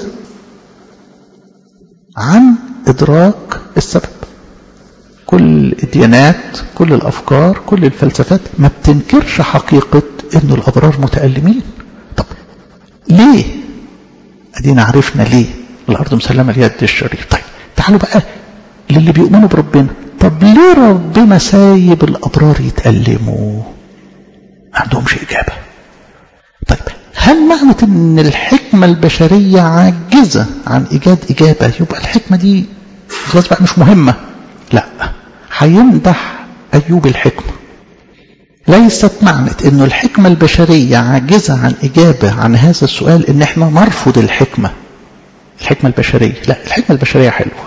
عن إدراك السبب كل الديانات كل الأفكار كل الفلسفات ما بتنكرش حقيقة أن الأبرار متألمين طب ليه أدينا عرفنا ليه الأرض مسلمة ليد الشرير طيب تعالوا بقى للي بيؤمنوا بربنا طب ليه ربنا سايب الأبرار يتألموا ما عندهمش إجابة طيب هل معنى ان الحكمة البشرية عاجزة عن إيجاد إجابة يبقى الحكمة دي خلاص بقى مش مهمة لا هيمدح أيوب الحكمة ليست معنى أن الحكمة البشرية عاجزة عن إجابة عن هذا السؤال أن احنا نرفض الحكمة الحكمة البشرية لا الحكمة البشرية حلوة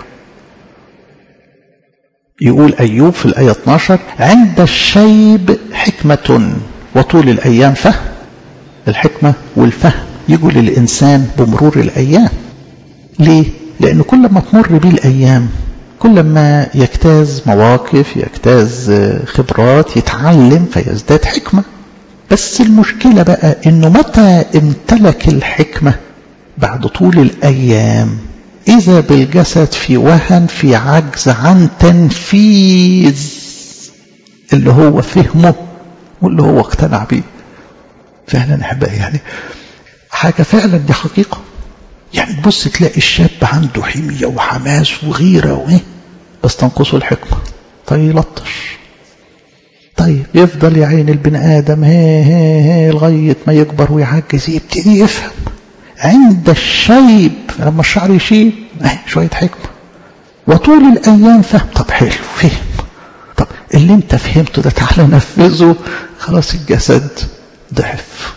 يقول أيوب في الآية 12 عند الشيب حكمة وطول الأيام فهم الحكمة والفهم يجوا للإنسان بمرور الأيام ليه؟ لأن كل ما تمر بيه الأيام كل ما يجتاز مواقف يجتاز خبرات يتعلم فيزداد حكمة بس المشكلة بقى انه متى امتلك الحكمة بعد طول الايام إذا بالجسد في وهن في عجز عن تنفيذ اللي هو فهمه واللي هو اقتنع بيه فعلا أحبائي يعني حاجة فعلا دي حقيقة يعني تبص تلاقي الشاب عنده حمية وحماس وغيرة وإيه بس تنقصه الحكمة طيب يلطش طيب يفضل يا عين البني آدم هي هي هي لغاية ما يكبر ويعجز يبتدي يفهم عند الشيب لما الشعر يشيب شوية حكمة وطول الأيام فهم طب حلو فهم طب اللي انت فهمته ده تعالى نفذه خلاص الجسد ضعف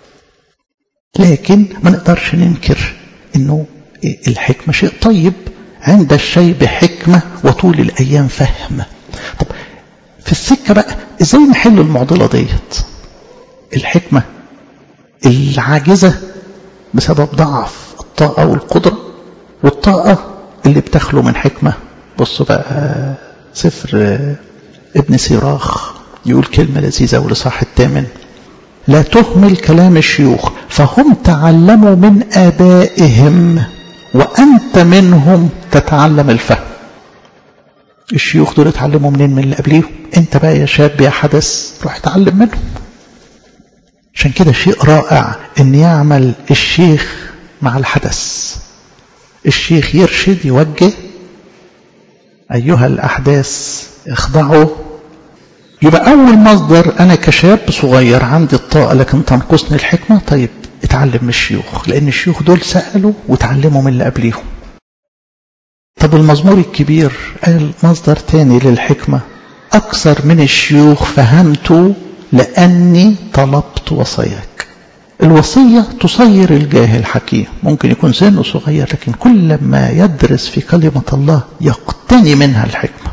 لكن ما نقدرش ننكر انه الحكمة شيء طيب عند الشيب حكمة وطول الأيام فهم طب في السكة بقى ازاي نحل المعضلة ديت الحكمة العاجزة بسبب ضعف الطاقة والقدرة والطاقة اللي بتخلو من حكمة بصوا بقى سفر ابن سيراخ يقول كلمة لذيذة ولصاح الثامن لا تهمل كلام الشيوخ فهم تعلموا من آبائهم وأنت منهم تتعلم الفهم الشيوخ دول اتعلموا منين من اللي قبليهم انت بقى يا شاب يا حدث روح اتعلم منهم عشان كده شيء رائع ان يعمل الشيخ مع الحدث الشيخ يرشد يوجه ايها الاحداث اخضعوا يبقى اول مصدر انا كشاب صغير عندي الطاقه لكن تنقصني الحكمه طيب اتعلم من الشيوخ لان الشيوخ دول سالوا وتعلموا من اللي قبليهم طب المزمور الكبير قال مصدر تاني للحكمة أكثر من الشيوخ فهمت لأني طلبت وصاياك الوصية تصير الجاهل حكيم ممكن يكون سنه صغير لكن كل ما يدرس في كلمة الله يقتني منها الحكمة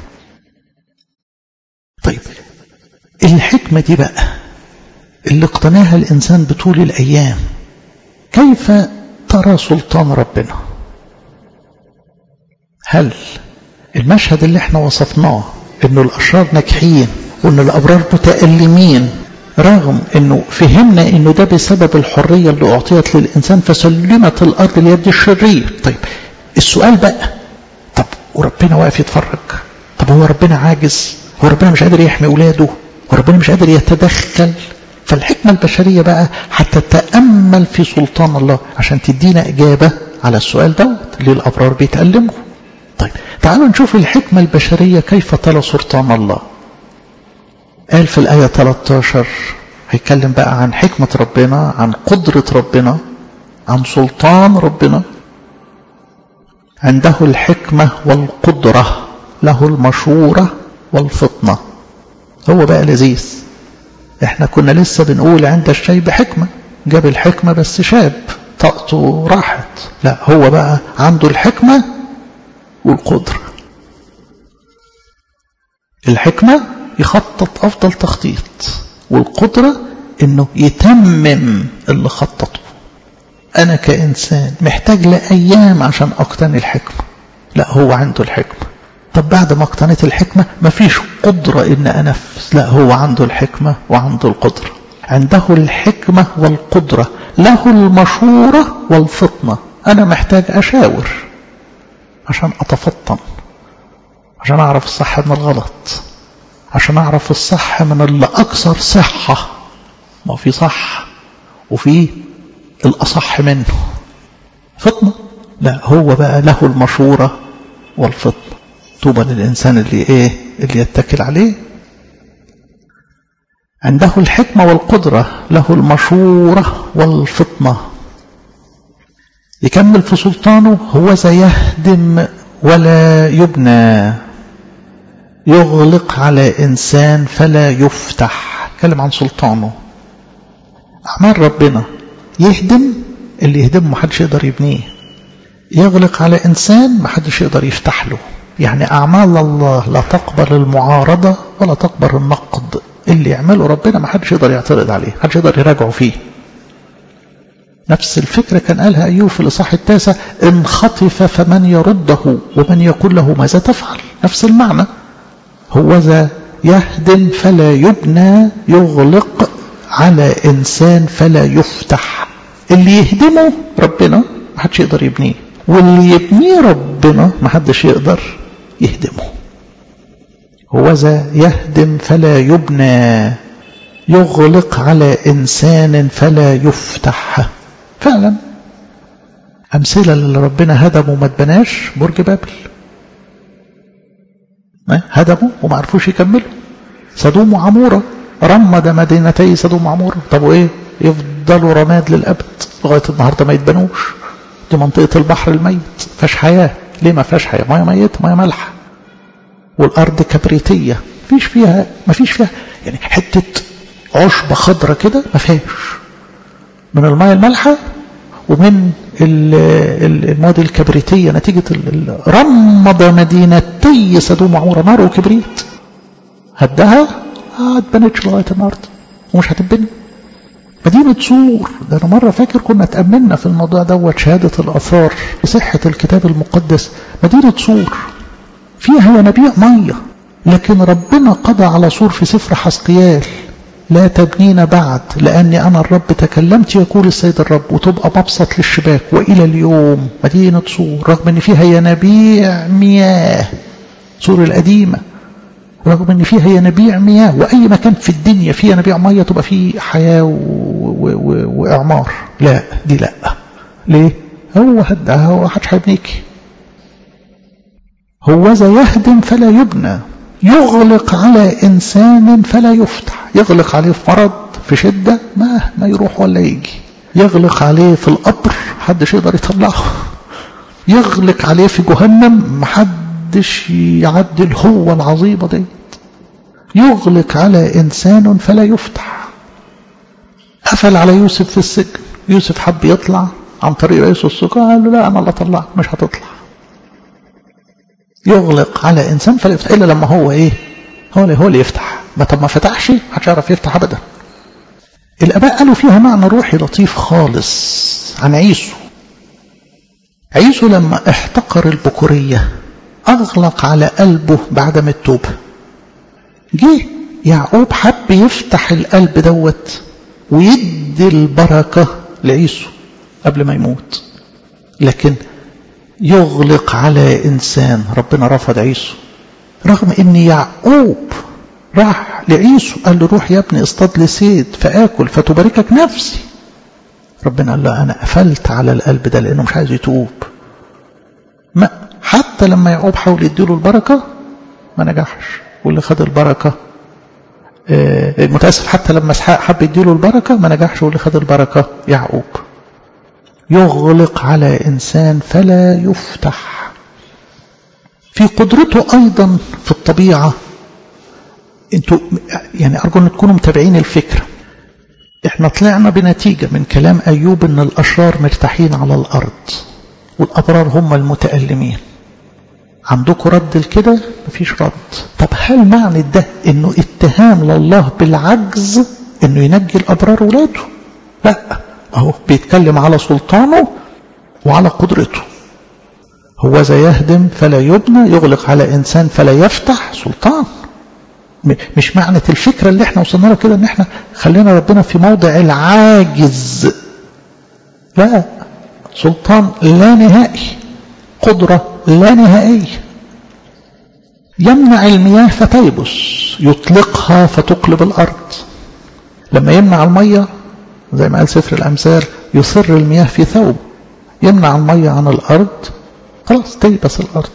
طيب الحكمة دي بقى اللي اقتناها الإنسان بطول الأيام كيف ترى سلطان ربنا هل المشهد اللي احنا وصفناه انه الاشرار ناجحين وان الابرار متألمين رغم انه فهمنا انه ده بسبب الحرية اللي اعطيت للانسان فسلمت الارض ليد الشرير طيب السؤال بقى طب وربنا واقف يتفرج طب هو ربنا عاجز هو ربنا مش قادر يحمي اولاده هو ربنا مش قادر يتدخل فالحكمة البشرية بقى هتتأمل في سلطان الله عشان تدينا إجابة على السؤال دوت ليه الأبرار بيتألموا طيب تعالوا نشوف الحكمة البشرية كيف تلا سلطان الله قال في الآية 13 هيتكلم بقى عن حكمة ربنا عن قدرة ربنا عن سلطان ربنا عنده الحكمة والقدرة له المشورة والفطنة هو بقى لذيذ احنا كنا لسه بنقول عند الشيب حكمة جاب الحكمة بس شاب طاقته راحت لا هو بقى عنده الحكمة والقدرة الحكمة يخطط أفضل تخطيط والقدرة إنه يتمم اللي خططه أنا كإنسان محتاج لأيام عشان أقتني الحكمة لا هو عنده الحكمة طب بعد ما اقتنيت الحكمة مفيش قدرة إن أنفذ لا هو عنده الحكمة وعنده القدرة عنده الحكمة والقدرة له المشورة والفطنة أنا محتاج أشاور عشان أتفطن عشان أعرف الصح من الغلط عشان أعرف الصح من اللي أكثر صحة ما في صح وفي الأصح منه فطنة لا هو بقى له المشورة والفطنة طوبى للإنسان اللي إيه اللي يتكل عليه عنده الحكمة والقدرة له المشورة والفطنة يكمل في سلطانه هو يهدم ولا يبنى يغلق على إنسان فلا يفتح كلم عن سلطانه أعمال ربنا يهدم اللي يهدمه محدش يقدر يبنيه يغلق على إنسان محدش يقدر يفتح له يعني أعمال الله لا تقبل المعارضة ولا تقبل النقد اللي يعمله ربنا محدش يقدر يعترض عليه محدش يقدر يراجعه فيه نفس الفكرة كان قالها أيوب في الإصحاح التاسع إن خطف فمن يرده ومن يقول له ماذا تفعل نفس المعنى هو ذا يهدم فلا يبنى يغلق على إنسان فلا يفتح اللي يهدمه ربنا محدش يقدر يبنيه واللي يبنيه ربنا محدش يقدر يهدمه هو ذا يهدم فلا يبنى يغلق على إنسان فلا يفتح فعلا أمثلة اللي ربنا هدمه وما اتبناش برج بابل هدموا وما عرفوش يكملوا سدوم وعمورة رمد مدينتي سدوم وعمورة طب وإيه يفضلوا رماد للأبد لغاية النهاردة ما يتبنوش دي منطقة البحر الميت فيهاش حياة ليه ما فيهاش حياة مية ميتة مية مالحة والأرض كبريتية فيش فيها ما فيش فيها يعني حتة عشبة خضرة كده ما فيهاش من المية المالحة ومن المواد الكبريتية نتيجة رمض مدينتي سدوم وعمورة نار وكبريت هدها ما اتبنتش لغاية النهاردة ومش هتتبني مدينة سور ده أنا مرة فاكر كنا اتأملنا في الموضوع دوت شهادة الآثار وصحة الكتاب المقدس مدينة سور فيها ينابيع مية لكن ربنا قضى على سور في سفر حسقيال لا تبنين بعد لأني أنا الرب تكلمت يقول السيد الرب وتبقى مبسط للشباك وإلى اليوم مدينة سور رغم أن فيها ينابيع مياه سور القديمة رغم أن فيها ينابيع مياه وأي مكان في الدنيا فيه ينابيع مياه تبقى فيه حياة و... و... و... وإعمار لا دي لا ليه؟ هو هدها هو حدش هيبنيكي هو ذا يهدم فلا يبنى يغلق على إنسان فلا يفتح يغلق عليه في مرض في شدة ما ما يروح ولا يجي يغلق عليه في القبر محدش يقدر يطلعه يغلق عليه في جهنم محدش يعدي الهوة العظيمة دي يغلق على إنسان فلا يفتح قفل على يوسف في السجن يوسف حب يطلع عن طريق رئيس السجن قال له لا أنا اللي أطلعك مش هتطلع يغلق على إنسان فلا يفتح إلا لما هو إيه هو اللي هو اللي يفتح ما طب ما فتحش محدش يعرف يفتح أبدا الآباء قالوا فيها معنى روحي لطيف خالص عن عيسو عيسو لما احتقر البكورية أغلق على قلبه بعدم التوبة جه يعقوب حب يفتح القلب دوت ويدي البركة لعيسو قبل ما يموت لكن يغلق على إنسان ربنا رفض عيسو رغم ان يعقوب راح لعيسو قال له روح يا ابني اصطاد لي صيد فاكل فتباركك نفسي ربنا قال له انا قفلت على القلب ده لانه مش عايز يتوب ما حتى لما يعقوب حاول يديله البركه ما نجحش واللي خد البركه آه متاسف حتى لما اسحاق حب يديله البركه ما نجحش واللي خد البركه يعقوب يغلق على انسان فلا يفتح في قدرته أيضا في الطبيعة انتوا يعني أرجو أن تكونوا متابعين الفكرة احنا طلعنا بنتيجة من كلام أيوب أن الأشرار مرتاحين على الأرض والأبرار هم المتألمين عندكم رد لكده مفيش رد طب هل معنى ده انه اتهام لله بالعجز انه ينجي الأبرار ولاده لا اهو بيتكلم على سلطانه وعلى قدرته هو ذا يهدم فلا يبنى يغلق على إنسان فلا يفتح سلطان مش معنى الفكرة اللي احنا وصلنا لها كده ان احنا خلينا ربنا في موضع العاجز لا سلطان لا نهائي قدرة لا نهائية يمنع المياه فتيبس يطلقها فتقلب الأرض لما يمنع المية زي ما قال سفر الأمثال يصر المياه في ثوب يمنع المية عن الأرض خلاص تيبس الأرض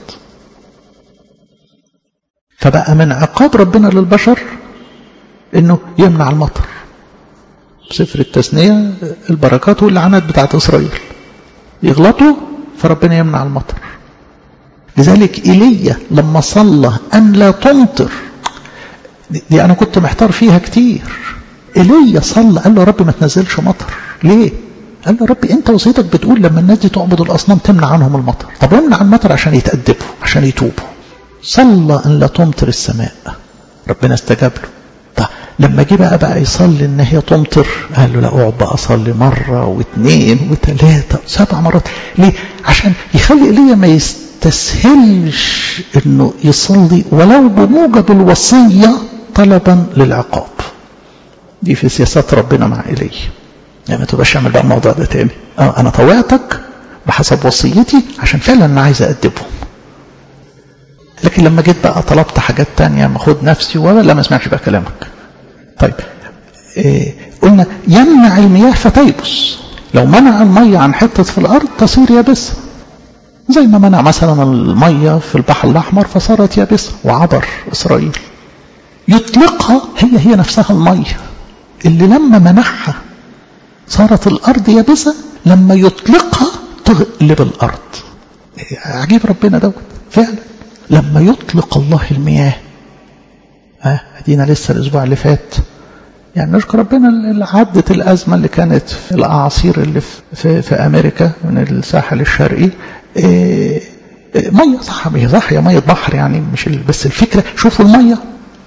فبقى من عقاب ربنا للبشر انه يمنع المطر سفر التثنية البركات واللعنات بتاعت إسرائيل يغلطوا فربنا يمنع المطر لذلك إيليا لما صلى أن لا تمطر دي أنا كنت محتار فيها كتير إيليا صلى قال له رب ما تنزلش مطر ليه قال له ربي انت وصيتك بتقول لما الناس دي تعبد الاصنام تمنع عنهم المطر طب يمنع المطر عشان يتأدبوا عشان يتوبوا صلى ان لا تمطر السماء ربنا استجاب له طب لما جه بقى بقى يصلي ان هي تمطر قال له لا اقعد بقى اصلي مره واثنين وثلاثه سبع مرات ليه عشان يخلي ايليا ما يستسهلش انه يصلي ولو بموجب الوصيه طلبا للعقاب دي في سياسات ربنا مع ايليا يعني ما تبقاش اعمل بقى الموضوع ده تاني اه انا طوعتك بحسب وصيتي عشان فعلا انا عايز أأدبهم لكن لما جيت بقى طلبت حاجات تانية ما خد نفسي ولا لا ما اسمعش بقى كلامك طيب إيه قلنا يمنع المياه فتيبس لو منع المية عن حتة في الأرض تصير يابسة زي ما منع مثلا المية في البحر الأحمر فصارت يابسة وعبر إسرائيل يطلقها هي هي نفسها المية اللي لما منعها صارت الأرض يابسة لما يطلقها تقلب الأرض عجيب ربنا دوت فعلا لما يطلق الله المياه ها ادينا لسه الاسبوع اللي فات يعني نشكر ربنا اللي عدت الازمه اللي كانت في الاعاصير اللي في, في, في امريكا من الساحل الشرقي إيه ميه صح هي صح هي ميه بحر يعني مش بس الفكره شوفوا الميه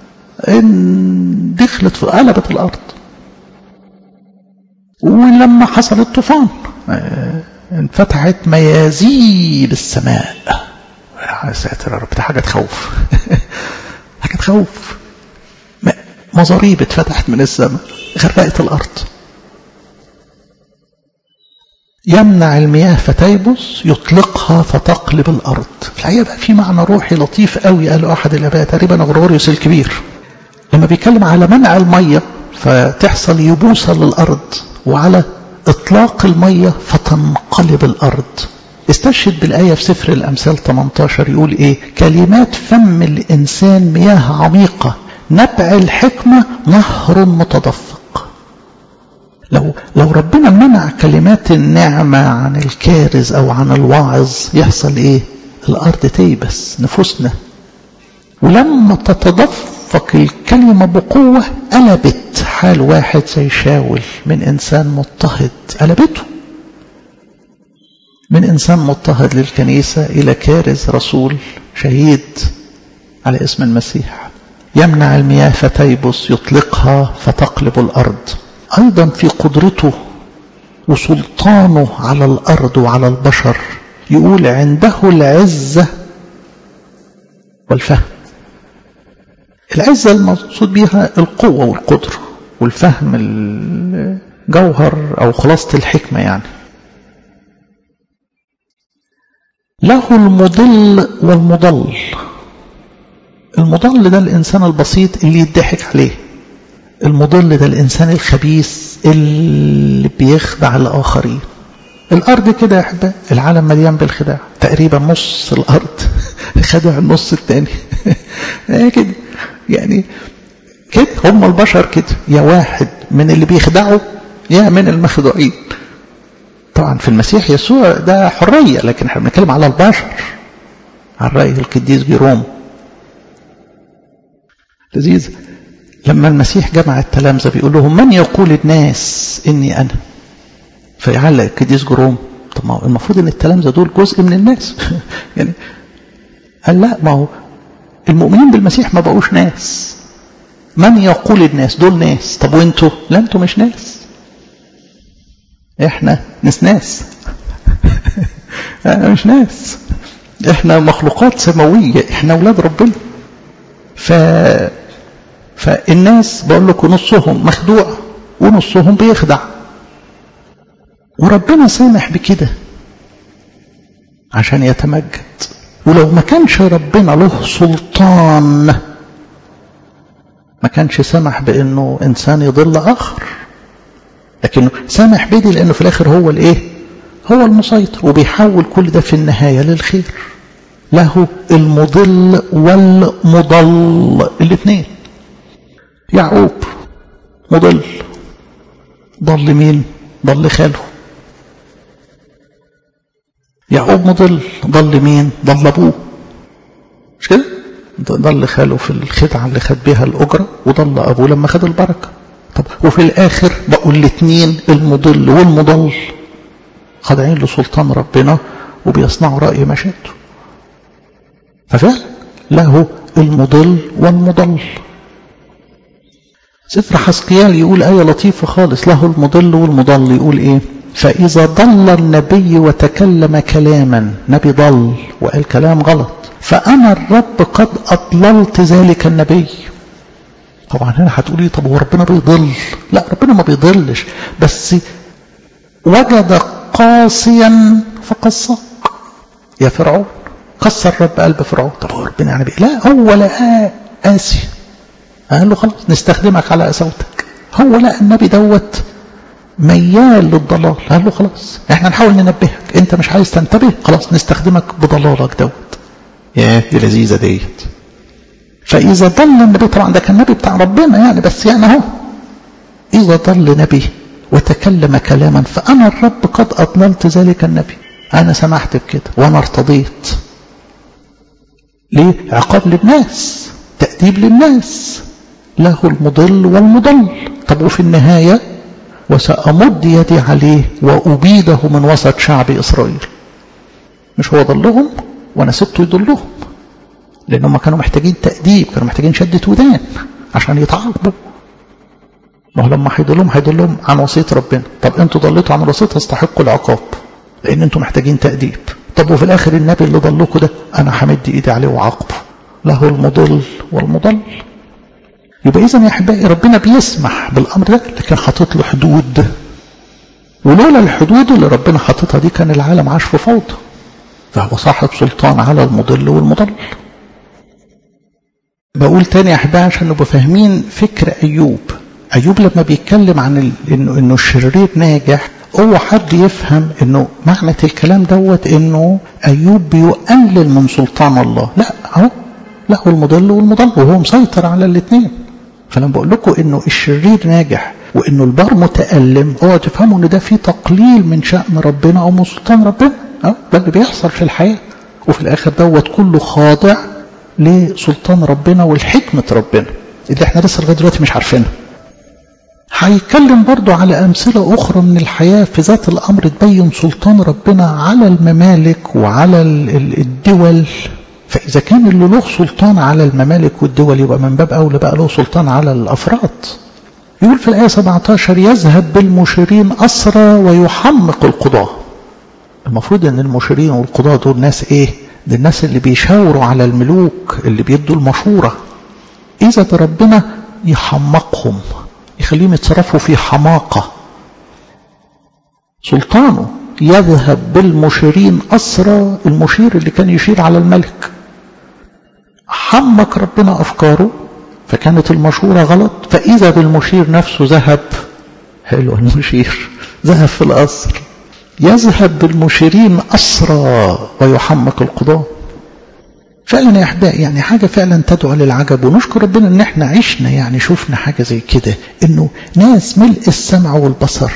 ان دخلت في قلبت الارض ولما حصل الطوفان انفتحت ميازيل السماء يا ساتر يا رب ده حاجه تخوف حاجه تخوف مزاريب اتفتحت من السماء غرقت الارض يمنع المياه فتيبس يطلقها فتقلب الارض الحقيقه بقى في معنى روحي لطيف قوي قاله احد الاباء تقريبا غرغوريوس الكبير لما بيتكلم على منع الميه فتحصل يبوسه للارض وعلى اطلاق الميه فتنقلب الارض استشهد بالآية في سفر الأمثال 18 يقول إيه كلمات فم الإنسان مياه عميقة نبع الحكمة نهر متدفق لو لو ربنا منع كلمات النعمة عن الكارز أو عن الواعظ يحصل إيه الأرض تيبس نفوسنا ولما تتدفق الكلمة بقوة قلبت حال واحد زي شاول من إنسان مضطهد قلبته من إنسان مضطهد للكنيسة إلى كارز رسول شهيد على اسم المسيح يمنع المياه فتيبس يطلقها فتقلب الأرض أيضا في قدرته وسلطانه على الأرض وعلى البشر يقول عنده العزة والفهم العزة المقصود بها القوة والقدرة والفهم الجوهر أو خلاصة الحكمة يعني له المضل والمضل المضل ده الإنسان البسيط اللي يضحك عليه المضل ده الإنسان الخبيث اللي بيخدع الآخرين الأرض كده يا أحباب العالم مليان بالخداع تقريبا نص الأرض خدع النص التاني كده يعني كده هم البشر كده يا واحد من اللي بيخدعوا يا من المخدوعين طبعا في المسيح يسوع ده حرية لكن احنا بنتكلم على البشر عن رأي القديس جيروم لذيذ لما المسيح جمع التلامذة بيقول لهم من يقول الناس إني أنا فيعلق القديس جيروم طب ما هو المفروض ان التلامذة دول جزء من الناس يعني قال لا ما هو المؤمنين بالمسيح ما بقوش ناس من يقول الناس دول ناس طب وانتوا لا انتوا مش ناس احنا ناس ناس احنا مش ناس احنا مخلوقات سماوية احنا اولاد ربنا ف فالناس بقول لكم نصهم مخدوع ونصهم بيخدع وربنا سامح بكده عشان يتمجد ولو ما كانش ربنا له سلطان ما كانش سمح بانه انسان يضل اخر لكنه سامح بدي لانه في الاخر هو الايه هو المسيطر وبيحول كل ده في النهايه للخير له المضل والمضل الاثنين يعقوب مضل ضل مين ضل خاله يعقوب مضل ضل مين ضل ابوه مش كده ضل خاله في الخدعه اللي خد بيها الاجره وضل ابوه لما خد البركه طب وفي الاخر بقوا الاثنين المضل والمضل خاضعين لسلطان ربنا وبيصنعوا راي مشيئته ففعلا له المضل والمضل سفر حسقيال يقول آية لطيفة خالص له المضل والمضل يقول إيه فإذا ضل النبي وتكلم كلاما نبي ضل وقال كلام غلط فأنا الرب قد أضللت ذلك النبي طبعا هنا هتقولي طب هو ربنا بيضل لا ربنا ما بيضلش بس وجد قاسيا فقصاك يا فرعون كسر رب قلب فرعون طب هو ربنا يعني لا هو لقاه قاسي قال له خلاص نستخدمك على قساوتك هو لقى النبي دوت ميال للضلال قال له خلاص احنا نحاول ننبهك انت مش عايز تنتبه خلاص نستخدمك بضلالك دوت يا دي لذيذه ديت فاذا ضل النبي طبعا ده كان نبي بتاع ربنا يعني بس يعني اهو اذا ضل نبي وتكلم كلاما فانا الرب قد اضللت ذلك النبي انا سمحت بكده وانا ارتضيت ليه عقاب للناس تأديب للناس له المضل والمضل طب وفي النهاية وسأمد يدي عليه وأبيده من وسط شعب إسرائيل مش هو ضلهم وأنا سبته يضلهم لأنهم كانوا محتاجين تأديب كانوا محتاجين شدة ودان عشان يتعاقبوا ما هو لما هيضلهم هيضلهم عن وصية ربنا طب انتوا ضليتوا عن وصية تستحقوا العقاب لأن انتوا محتاجين تأديب طب وفي الآخر النبي اللي ضلكوا ده أنا همد إيدي عليه وعاقبه له المضل والمضل يبقى إذا يا أحبائي ربنا بيسمح بالأمر ده لكن حاطط له حدود ولولا الحدود اللي ربنا حاططها دي كان العالم عاش في فوضى فهو صاحب سلطان على المضل والمضل بقول تاني يا أحبائي عشان نبقى فاهمين فكر أيوب أيوب لما بيتكلم عن ال... إنه إنه الشرير ناجح هو حد يفهم إنه معنى الكلام دوت إنه أيوب بيقلل من سلطان الله لا أهو له المضل والمضل وهو مسيطر على الاثنين فلما بقول لكم إنه الشرير ناجح وإنه البار متألم هو تفهموا إن ده في تقليل من شأن ربنا أو من سلطان ربنا أه ده اللي بيحصل في الحياة وفي الآخر دوت كله خاضع لسلطان ربنا والحكمة ربنا اللي احنا لسه لغاية دلوقتي مش عارفينها هيتكلم برضو على أمثلة أخرى من الحياة في ذات الأمر تبين سلطان ربنا على الممالك وعلى الدول فإذا كان اللي له سلطان على الممالك والدول يبقى من باب أولى بقى له سلطان على الأفراد يقول في الآية 17 يذهب بالمشيرين أسرى ويحمق القضاة المفروض أن المشيرين والقضاة دول ناس إيه دي الناس اللي بيشاوروا على الملوك اللي بيدوا المشورة إذا ربنا يحمقهم يخليهم يتصرفوا في حماقة سلطانه يذهب بالمشيرين أسرى المشير اللي كان يشير على الملك حمق ربنا أفكاره فكانت المشورة غلط فإذا بالمشير نفسه ذهب حلو المشير ذهب في الأسر يذهب بالمشيرين أسرى ويحمق القضاء فعلا يا أحبائي يعني حاجة فعلا تدعو للعجب ونشكر ربنا إن إحنا عشنا يعني شفنا حاجة زي كده إنه ناس ملء السمع والبصر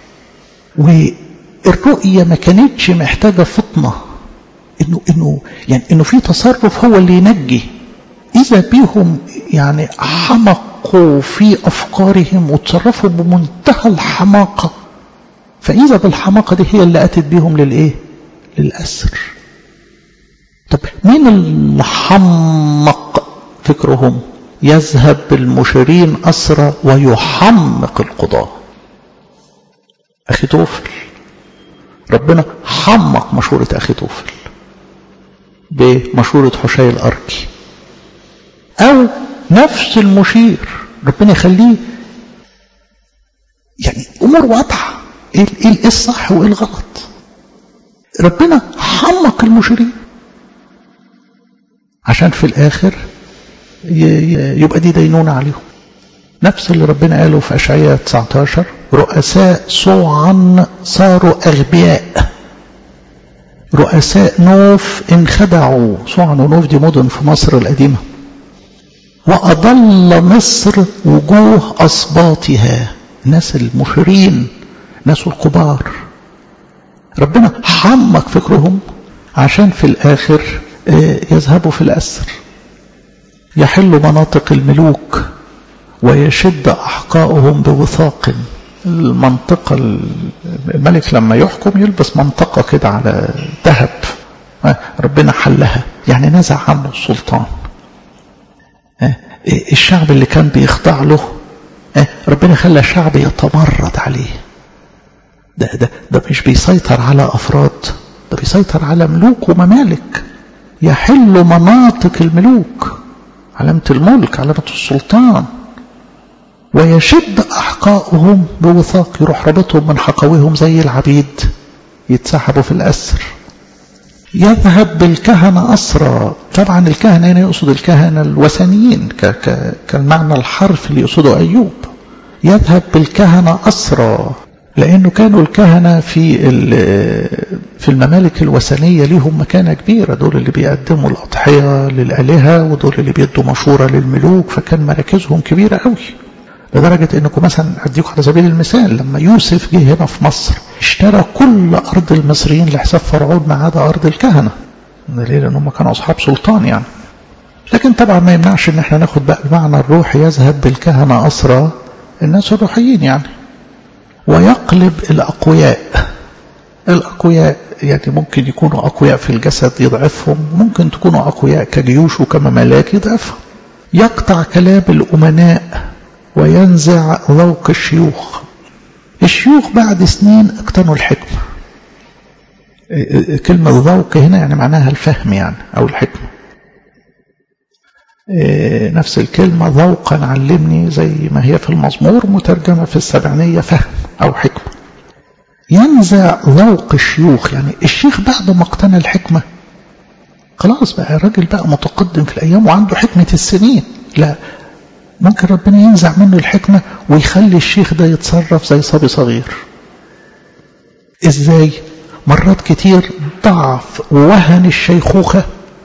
والرؤية ما كانتش محتاجة فطنة إنه إنه يعني إنه في تصرف هو اللي ينجي إذا بيهم يعني حمقوا في أفكارهم وتصرفوا بمنتهى الحماقة فإذا بالحماقة دي هي اللي أتت بيهم للإيه؟ للأسر طب مين اللي حمق فكرهم يذهب بالمشيرين أسرى ويحمق القضاة أخي توفل ربنا حمق مشورة أخي توفل بمشورة حشي الأركي أو نفس المشير ربنا يخليه يعني أمور واضحة إيه إيه الصح وإيه الغلط ربنا حمق المشيرين عشان في الآخر يبقى دي دينونة عليهم نفس اللي ربنا قاله في أشعياء 19 رؤساء صوعا صاروا أغبياء رؤساء نوف انخدعوا صوعا ونوف دي مدن في مصر القديمة وأضل مصر وجوه أصباطها الناس المشيرين ناس الكبار ربنا حمق فكرهم عشان في الآخر يذهبوا في الأسر يحل مناطق الملوك ويشد أحقائهم بوثاق المنطقة الملك لما يحكم يلبس منطقة كده على ذهب ربنا حلها يعني نزع عنه السلطان الشعب اللي كان بيخضع له ربنا خلى الشعب يتمرد عليه ده, ده, ده مش بيسيطر على أفراد ده بيسيطر على ملوك وممالك يحل مناطق الملوك علامة الملك علامة السلطان ويشد أحقائهم بوثاق يروح ربطهم من حقويهم زي العبيد يتسحبوا في الأسر يذهب بالكهنة أسرى طبعا الكهنة هنا يقصد الكهنة الوثنيين كالمعنى الحرف اللي يقصده أيوب يذهب بالكهنة أسرى لأنه كانوا الكهنة في في الممالك الوثنية ليهم مكانة كبيرة دول اللي بيقدموا الأضحية للآلهة ودول اللي بيدوا مشورة للملوك فكان مراكزهم كبيرة قوي لدرجة انكم مثلا اديكم على سبيل المثال لما يوسف جه هنا في مصر اشترى كل ارض المصريين لحساب فرعون ما عدا ارض الكهنة ليه لان هم كانوا اصحاب سلطان يعني لكن طبعا ما يمنعش ان احنا ناخد بقى المعنى الروحي يذهب بالكهنة اسرى الناس الروحيين يعني ويقلب الاقوياء الاقوياء يعني ممكن يكونوا اقوياء في الجسد يضعفهم ممكن تكونوا اقوياء كجيوش وكممالك يضعفهم يقطع كلام الامناء وينزع ذوق الشيوخ الشيوخ بعد سنين اقتنوا الحكمة كلمة ذوق هنا يعني معناها الفهم يعني أو الحكمة نفس الكلمة ذوقا علمني زي ما هي في المزمور مترجمة في السبعينية فهم أو حكمة ينزع ذوق الشيوخ يعني الشيخ بعد ما اقتنى الحكمة خلاص بقى الراجل بقى متقدم في الأيام وعنده حكمة السنين لا ممكن ربنا ينزع منه الحكمة ويخلي الشيخ ده يتصرف زي صبي صغير ازاي مرات كتير ضعف ووهن الشيخوخة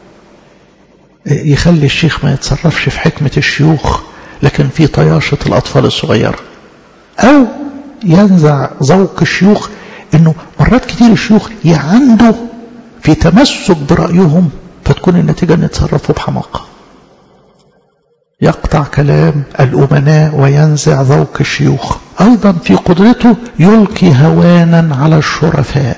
يخلي الشيخ ما يتصرفش في حكمة الشيوخ لكن في طياشة الأطفال الصغيرة أو ينزع ذوق الشيوخ انه مرات كتير الشيوخ يعندوا في تمسك برأيهم فتكون النتيجة ان يتصرفوا بحماقة يقطع كلام الأمناء وينزع ذوق الشيوخ أيضا في قدرته يلقي هوانا على الشرفاء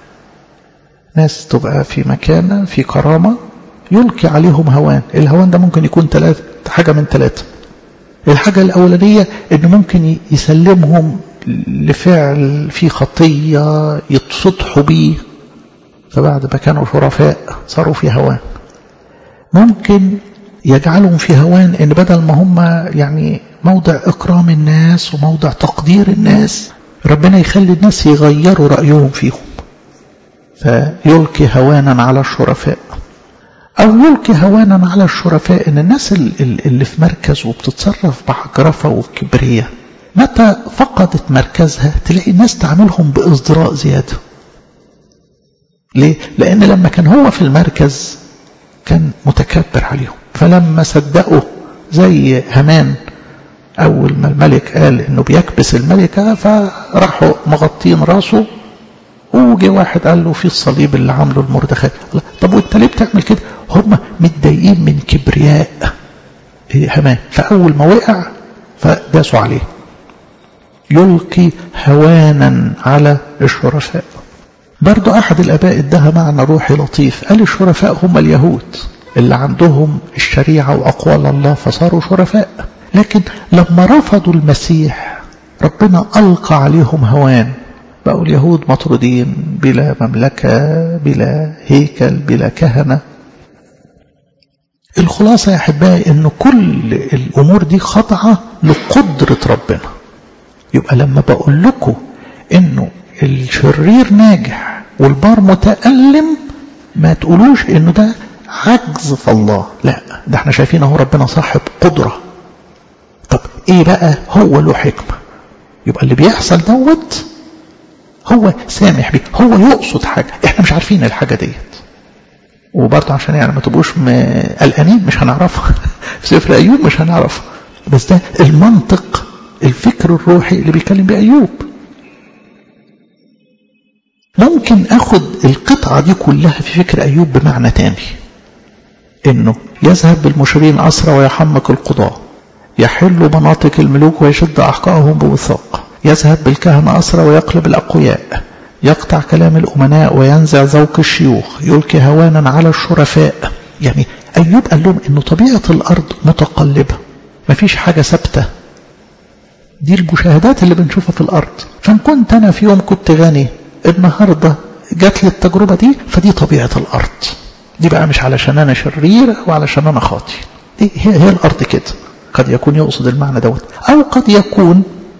ناس تبقى في مكانة في كرامة يلقي عليهم هوان الهوان ده ممكن يكون ثلاث حاجة من ثلاثة الحاجة الأولانية إنه ممكن يسلمهم لفعل في خطية يتصدحوا بيه فبعد ما كانوا شرفاء صاروا في هوان ممكن يجعلهم في هوان ان بدل ما هم يعني موضع اكرام الناس وموضع تقدير الناس ربنا يخلي الناس يغيروا رايهم فيهم فيلقي هوانا على الشرفاء او يلقي هوانا على الشرفاء ان الناس اللي في مركز وبتتصرف بحجرفه وبكبريه متى فقدت مركزها تلاقي الناس تعاملهم بازدراء زياده ليه لان لما كان هو في المركز كان متكبر عليهم فلما صدقوا زي همان أول ما الملك قال إنه بيكبس الملكة فراحوا مغطين راسه وجي واحد قال له في الصليب اللي عامله المردخاء طب وانت ليه بتعمل كده هم متضايقين من كبرياء همان فأول ما وقع فداسوا عليه يلقي هوانا على الشرفاء برضو أحد الآباء ادها معنى روحي لطيف قال الشرفاء هم اليهود اللي عندهم الشريعة وأقوال الله فصاروا شرفاء لكن لما رفضوا المسيح ربنا ألقى عليهم هوان بقوا اليهود مطرودين بلا مملكة بلا هيكل بلا كهنة الخلاصة يا أحبائي أن كل الأمور دي خاضعة لقدرة ربنا يبقى لما بقول لكم أنه الشرير ناجح والبار متألم ما تقولوش أنه ده عجز في الله لا ده احنا شايفين اهو ربنا صاحب قدرة طب ايه بقى هو له حكمة يبقى اللي بيحصل دوت هو سامح بيه هو يقصد حاجة احنا مش عارفين الحاجة ديت وبرضه عشان يعني ما تبقوش قلقانين مش هنعرفها في سفر ايوب مش هنعرفها بس ده المنطق الفكر الروحي اللي بيتكلم بيه ايوب ممكن اخد القطعة دي كلها في فكر ايوب بمعنى تاني انه يذهب بالمشرين اسرى ويحمق القضاة يحل مناطق الملوك ويشد احقائهم بوثاق يذهب بالكهنة اسرى ويقلب الاقوياء يقطع كلام الامناء وينزع ذوق الشيوخ يلقي هوانا على الشرفاء يعني ايوب قال لهم انه طبيعة الارض متقلبة مفيش حاجة ثابتة دي المشاهدات اللي بنشوفها في الارض فان كنت انا في يوم كنت غني النهاردة جات لي التجربة دي فدي طبيعة الارض دي بقى مش علشان انا شرير او علشان انا خاطي دي هي, هي الارض كده قد يكون يقصد المعنى دوت او قد يكون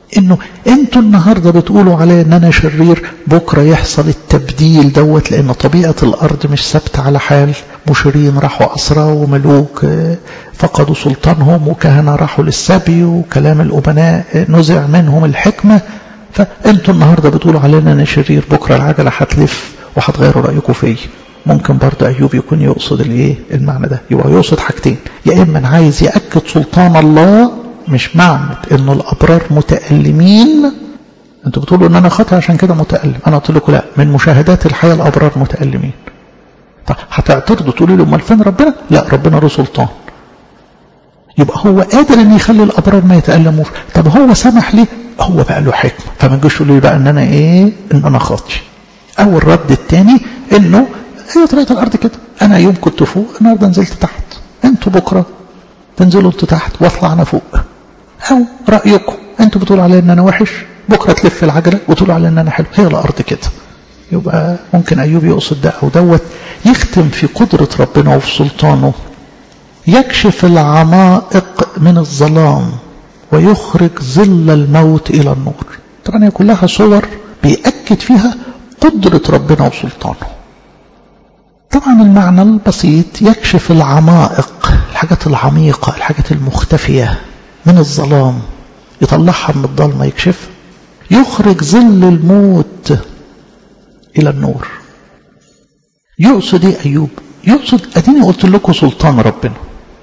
انه انتوا النهاردة بتقولوا علي ان انا شرير بكرة يحصل التبديل دوت لان طبيعة الارض مش ثابتة على حال مشيرين راحوا اسرى وملوك فقدوا سلطانهم وكهنة راحوا للسبي وكلام الامناء نزع منهم الحكمة فانتوا النهاردة بتقولوا علي ان انا شرير بكرة العجلة هتلف وهتغيروا رأيكم فيا ممكن برضه أيوب يكون يقصد الايه المعنى ده يبقى يقصد حاجتين يا إما عايز يأكد سلطان الله مش معنى انه الابرار متألمين انتوا بتقولوا ان انا خاطئ عشان كده متألم انا قلت لكم لا من مشاهدات الحياة الابرار متألمين طب هتعترضوا تقولوا لي امال فين ربنا لا ربنا له سلطان يبقى هو قادر ان يخلي الابرار ما يتألموش طب هو سمح ليه هو بقى له حكمة فما تجوش تقولوا لي بقى ان انا ايه ان انا خاطئ او الرد الثاني انه هي طريقة الارض كده انا يوم كنت فوق النهارده نزلت تحت انتوا بكره تنزلوا انتوا تحت واطلع انا فوق او رايكم انتوا بتقولوا علي ان انا وحش بكره تلف العجله وتقولوا علي ان انا حلو هي الارض كده يبقى ممكن ايوب يقصد ده او دوت يختم في قدره ربنا وفي سلطانه يكشف العمائق من الظلام ويخرج ظل الموت الى النور طبعا هي كلها صور بيأكد فيها قدرة ربنا وسلطانه طبعا المعنى البسيط يكشف العمائق الحاجات العميقة الحاجات المختفية من الظلام يطلعها من الضلمة يكشف يخرج ظل الموت إلى النور يقصد ايه أيوب يقصد أديني قلت لكم سلطان ربنا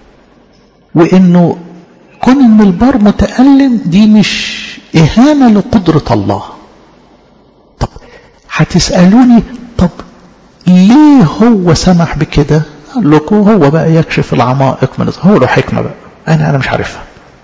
وإنه كون إن البار متألم دي مش إهانة لقدرة الله طب هتسألوني طب ليه هو سمح بكده قال لكم هو بقى يكشف العمائق من هو له حكمة بقى أنا أنا مش عارفها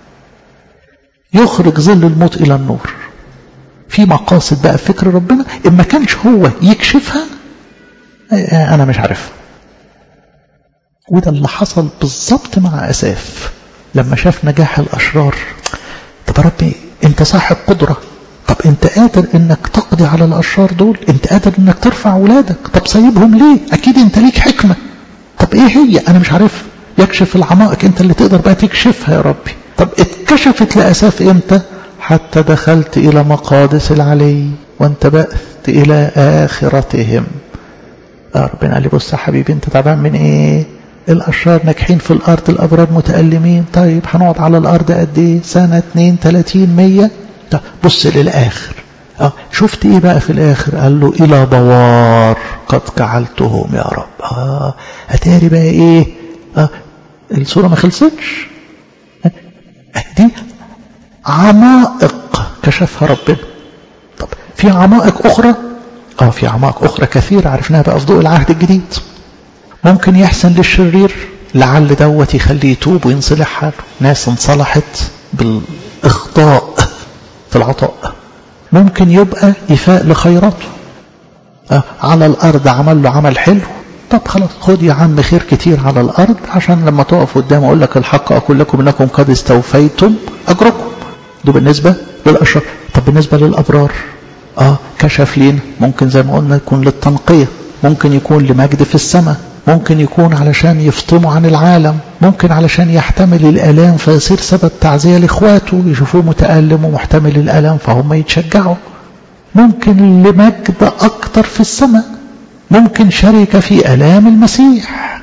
يخرج ظل الموت إلى النور في مقاصد بقى فكر ربنا إن ما كانش هو يكشفها أنا مش عارفها وده اللي حصل بالظبط مع أساف لما شاف نجاح الأشرار طب يا ربي أنت صاحب قدرة طب أنت قادر أنك تقضي على الأشرار دول أنت قادر أنك ترفع ولادك طب سايبهم ليه أكيد أنت ليك حكمة طب إيه هي أنا مش عارف يكشف العمائق أنت اللي تقدر بقى تكشفها يا ربي طب اتكشفت لأساف إمتى حتى دخلت إلى مقادس العلي وانتبهت إلى آخرتهم آه ربنا قال لي بص يا حبيبي أنت تعبان من إيه الأشرار ناجحين في الأرض الأبرار متألمين طيب هنقعد على الأرض قد إيه سنة اتنين تلاتين مية طب بص للآخر آه شفت إيه بقى في الآخر قال له إلى بوار قد جعلتهم يا رب آه أتاري بقى إيه آه الصورة ما خلصتش آه دي عمائق كشفها ربنا طب في عمائق أخرى آه في عمائق أخرى كثيرة عرفناها بقى في ضوء العهد الجديد ممكن يحسن للشرير لعل دوت يخليه يتوب وينصلح حاله ناس انصلحت بالإخطاء في العطاء ممكن يبقى إفاء لخيراته آه على الأرض عمل له عمل حلو طب خلاص خد يا عم خير كتير على الأرض عشان لما تقف قدام أقول لك الحق أقول لكم إنكم قد استوفيتم أجركم ده بالنسبة للأشرار طب بالنسبة للأبرار آه كشف لينا ممكن زي ما قلنا يكون للتنقية ممكن يكون لمجد في السماء ممكن يكون علشان يفطموا عن العالم ممكن علشان يحتمل الآلام فيصير سبب تعزية لإخواته يشوفوه متألم ومحتمل الآلام فهم يتشجعوا ممكن لمجد أكتر في السماء ممكن شركة في آلام المسيح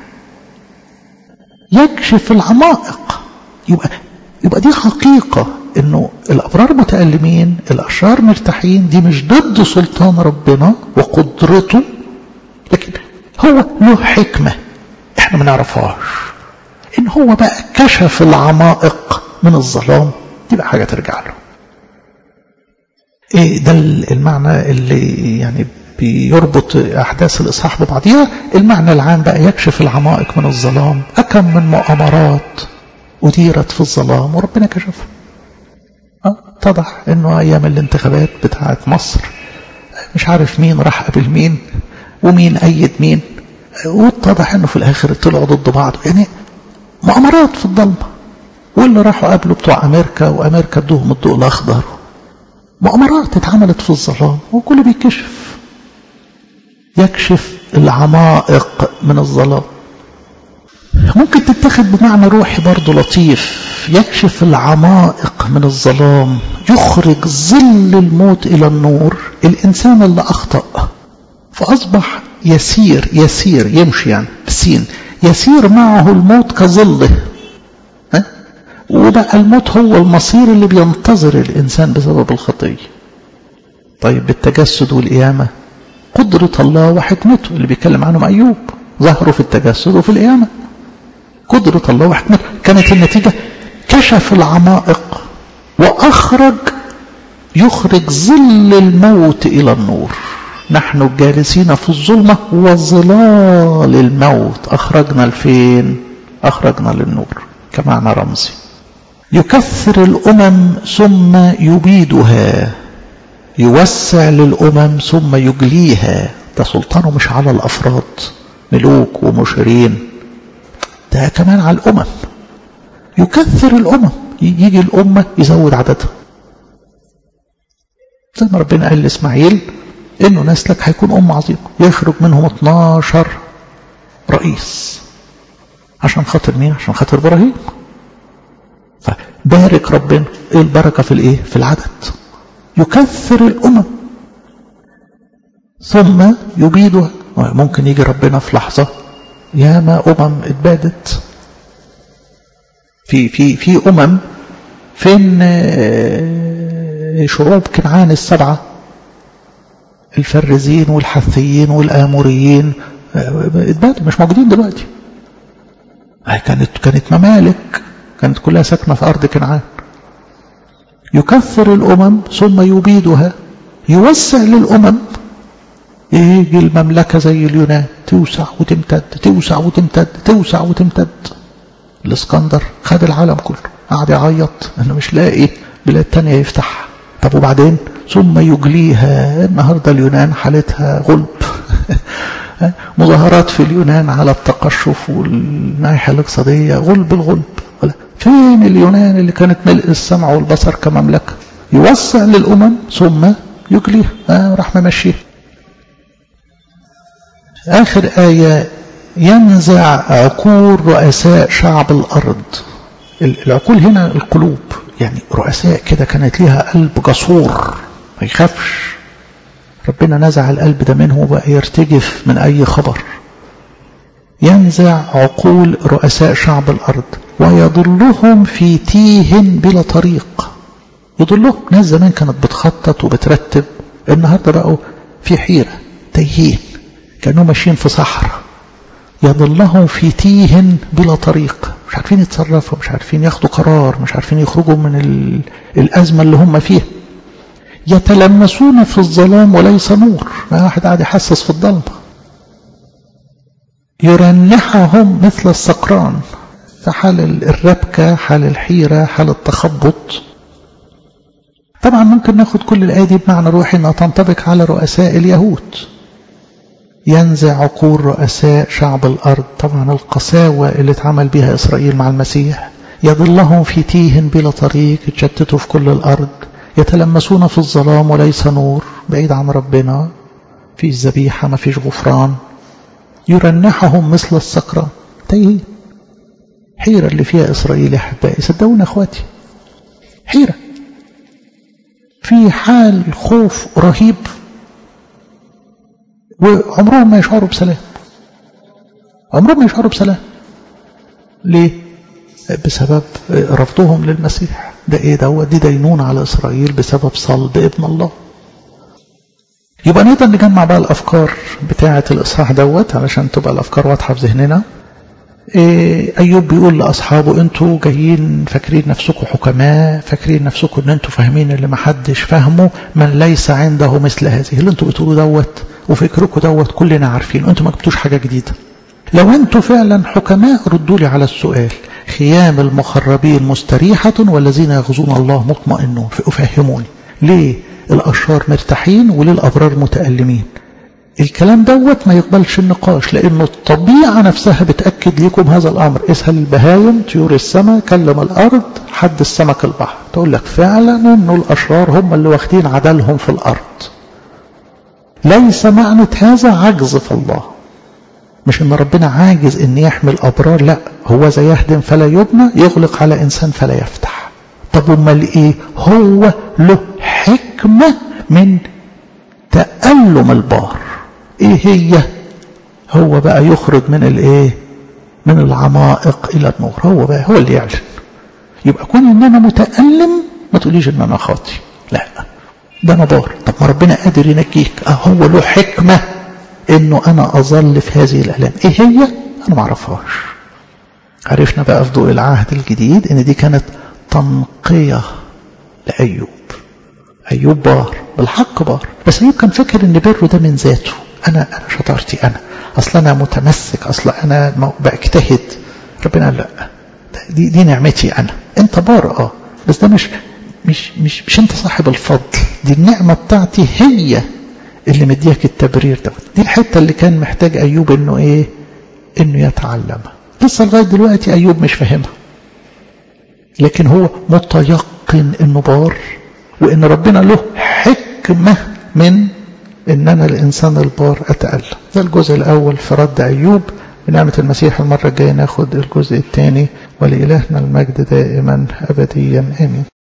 يكشف العمائق يبقى يبقى دي حقيقة انه الابرار متألمين الاشرار مرتاحين دي مش ضد سلطان ربنا وقدرته لكن هو له حكمة احنا ما نعرفهاش ان هو بقى كشف العمائق من الظلام دي بقى حاجة ترجع له ايه ده المعنى اللي يعني بيربط احداث الاصحاح ببعضها المعنى العام بقى يكشف العمائق من الظلام اكم من مؤامرات أديرت في الظلام وربنا كشفها اتضح انه ايام الانتخابات بتاعه مصر مش عارف مين راح قابل مين ومين ايد مين واتضح انه في الاخر طلعوا ضد بعض يعني مؤامرات في الضلمه واللي راحوا قابلوا بتوع امريكا وامريكا ادوهم الضوء الاخضر مؤامرات اتعملت في الظلام وكله بيكشف يكشف العمائق من الظلام ممكن تتخذ بمعنى روحي برضه لطيف يكشف يكشف العمائق من الظلام يخرج ظل الموت إلى النور الإنسان اللي أخطأ فأصبح يسير يسير يمشي يعني بالسين يسير معه الموت كظله ها؟ وبقى الموت هو المصير اللي بينتظر الإنسان بسبب الخطية طيب بالتجسد والقيامة قدرة الله وحكمته اللي بيتكلم عنهم أيوب ظهروا في التجسد وفي القيامة قدرة الله وحكمته كانت النتيجة كشف العمائق وأخرج يخرج ظل الموت إلى النور نحن الجالسين في الظلمة وظلال الموت أخرجنا لفين أخرجنا للنور كمعنى رمزي يكثر الأمم ثم يبيدها يوسع للأمم ثم يجليها ده سلطانه مش على الأفراد ملوك ومشيرين ده كمان على الأمم يكثر الأمم يجي الأمة يزود عددها زي ما ربنا قال لإسماعيل إنه نسلك هيكون أمة عظيمة يخرج منهم 12 رئيس عشان خاطر مين؟ عشان خاطر إبراهيم فبارك ربنا إيه البركة في الإيه؟ في العدد يكثر الأمم ثم يبيدها ممكن يجي ربنا في لحظة ياما أمم اتبادت في في في أمم فين شعوب كنعان السبعة الفرزين والحثيين والآموريين اتبادوا مش موجودين دلوقتي كانت كانت ممالك كانت كلها ساكنة في أرض كنعان يكثر الأمم ثم يبيدها يوسع للأمم يجي المملكة زي اليونان توسع وتمتد توسع وتمتد توسع وتمتد الاسكندر خد العالم كله قعد يعيط انه مش لاقي بلاد تانية يفتحها طب وبعدين ثم يجليها النهاردة اليونان حالتها غلب مظاهرات في اليونان على التقشف والناحية الاقتصادية غلب الغلب فين اليونان اللي كانت ملء السمع والبصر كمملكة يوسع للأمم ثم يجليها آه راح ممشيها آخر آية ينزع عقول رؤساء شعب الأرض العقول هنا القلوب يعني رؤساء كده كانت ليها قلب جسور ما يخافش ربنا نزع القلب ده منه وبقى يرتجف من أي خبر ينزع عقول رؤساء شعب الأرض ويضلهم في تيه بلا طريق يضلهم ناس زمان كانت بتخطط وبترتب النهاردة بقوا في حيرة تايهين كانوا ماشيين في صحراء يضلهم في تيه بلا طريق مش عارفين يتصرفوا مش عارفين ياخدوا قرار مش عارفين يخرجوا من الأزمة اللي هم فيها يتلمسون في الظلام وليس نور ما واحد قاعد يحسس في الظلمة يرنحهم مثل السقران في حال الربكة حال الحيرة حال التخبط طبعا ممكن ناخد كل الآية دي بمعنى روحي انها تنطبق على رؤساء اليهود ينزع عقول رؤساء شعب الأرض طبعا القساوة اللي اتعمل بها إسرائيل مع المسيح يضلهم في تيه بلا طريق يتشتتوا في كل الأرض يتلمسون في الظلام وليس نور بعيد عن ربنا فيش ذبيحة ما فيش غفران يرنحهم مثل السكران تايهين حيرة اللي فيها إسرائيل يا أحبائي صدقوني أخواتي حيرة في حال خوف رهيب وعمرهم ما يشعروا بسلام عمرهم ما يشعروا بسلام ليه بسبب رفضهم للمسيح ده ايه دوت دي دينون على اسرائيل بسبب صلب ابن الله يبقى نقدر نجمع بقى الافكار بتاعه الاصحاح دوت علشان تبقى الافكار واضحه في ذهننا إيه أيوب بيقول لأصحابه أنتوا جايين فاكرين نفسكم حكماء فاكرين نفسكم أن أنتوا فاهمين اللي محدش فاهمه من ليس عنده مثل هذه اللي أنتوا بتقولوا دوت وفكركم دوت كلنا عارفين أنتوا ما جبتوش حاجة جديدة لو أنتوا فعلا حكماء ردوا لي على السؤال خيام المخربين مستريحة والذين يغزون الله مطمئنون فأفهموني ليه الأشرار مرتاحين وليه الأبرار متألمين الكلام دوت ما يقبلش النقاش لأنه الطبيعة نفسها بتأكد لكم هذا الأمر اسهل البهايم طيور السماء كلم الأرض حد السمك البحر تقول لك فعلا أنه الأشرار هم اللي واخدين عدلهم في الأرض ليس معنى هذا عجز في الله مش ان ربنا عاجز ان يحمل ابرار لا هو زي يهدم فلا يبنى يغلق على انسان فلا يفتح طب امال ايه هو له حكمه من تألم البار ايه هي هو بقى يخرج من الايه من العمائق الى النور هو بقى هو اللي يعلن يبقى كون ان انا متألم ما تقوليش ان انا خاطي لا ده انا بار طب ما ربنا قادر ينجيك اه هو له حكمة انه انا اظل في هذه الالام ايه هي انا ما اعرفهاش عرفنا بقى في ضوء العهد الجديد ان دي كانت تنقية لايوب ايوب بار بالحق بار بس ايوب كان فاكر ان بره ده من ذاته انا انا شطارتي انا اصل انا متمسك اصل انا بجتهد ربنا قال لا دي دي نعمتي انا انت بار اه بس ده مش مش مش مش انت صاحب الفضل دي النعمه بتاعتي هي اللي مديك التبرير ده دي الحته اللي كان محتاج ايوب انه ايه انه يتعلمها لسه لغايه دلوقتي ايوب مش فاهمها لكن هو متيقن انه بار وان ربنا له حكمه من ان انا الانسان البار اتالم ده الجزء الاول في رد ايوب بنعمه المسيح المره الجايه ناخد الجزء الثاني ولالهنا المجد دائما ابديا امين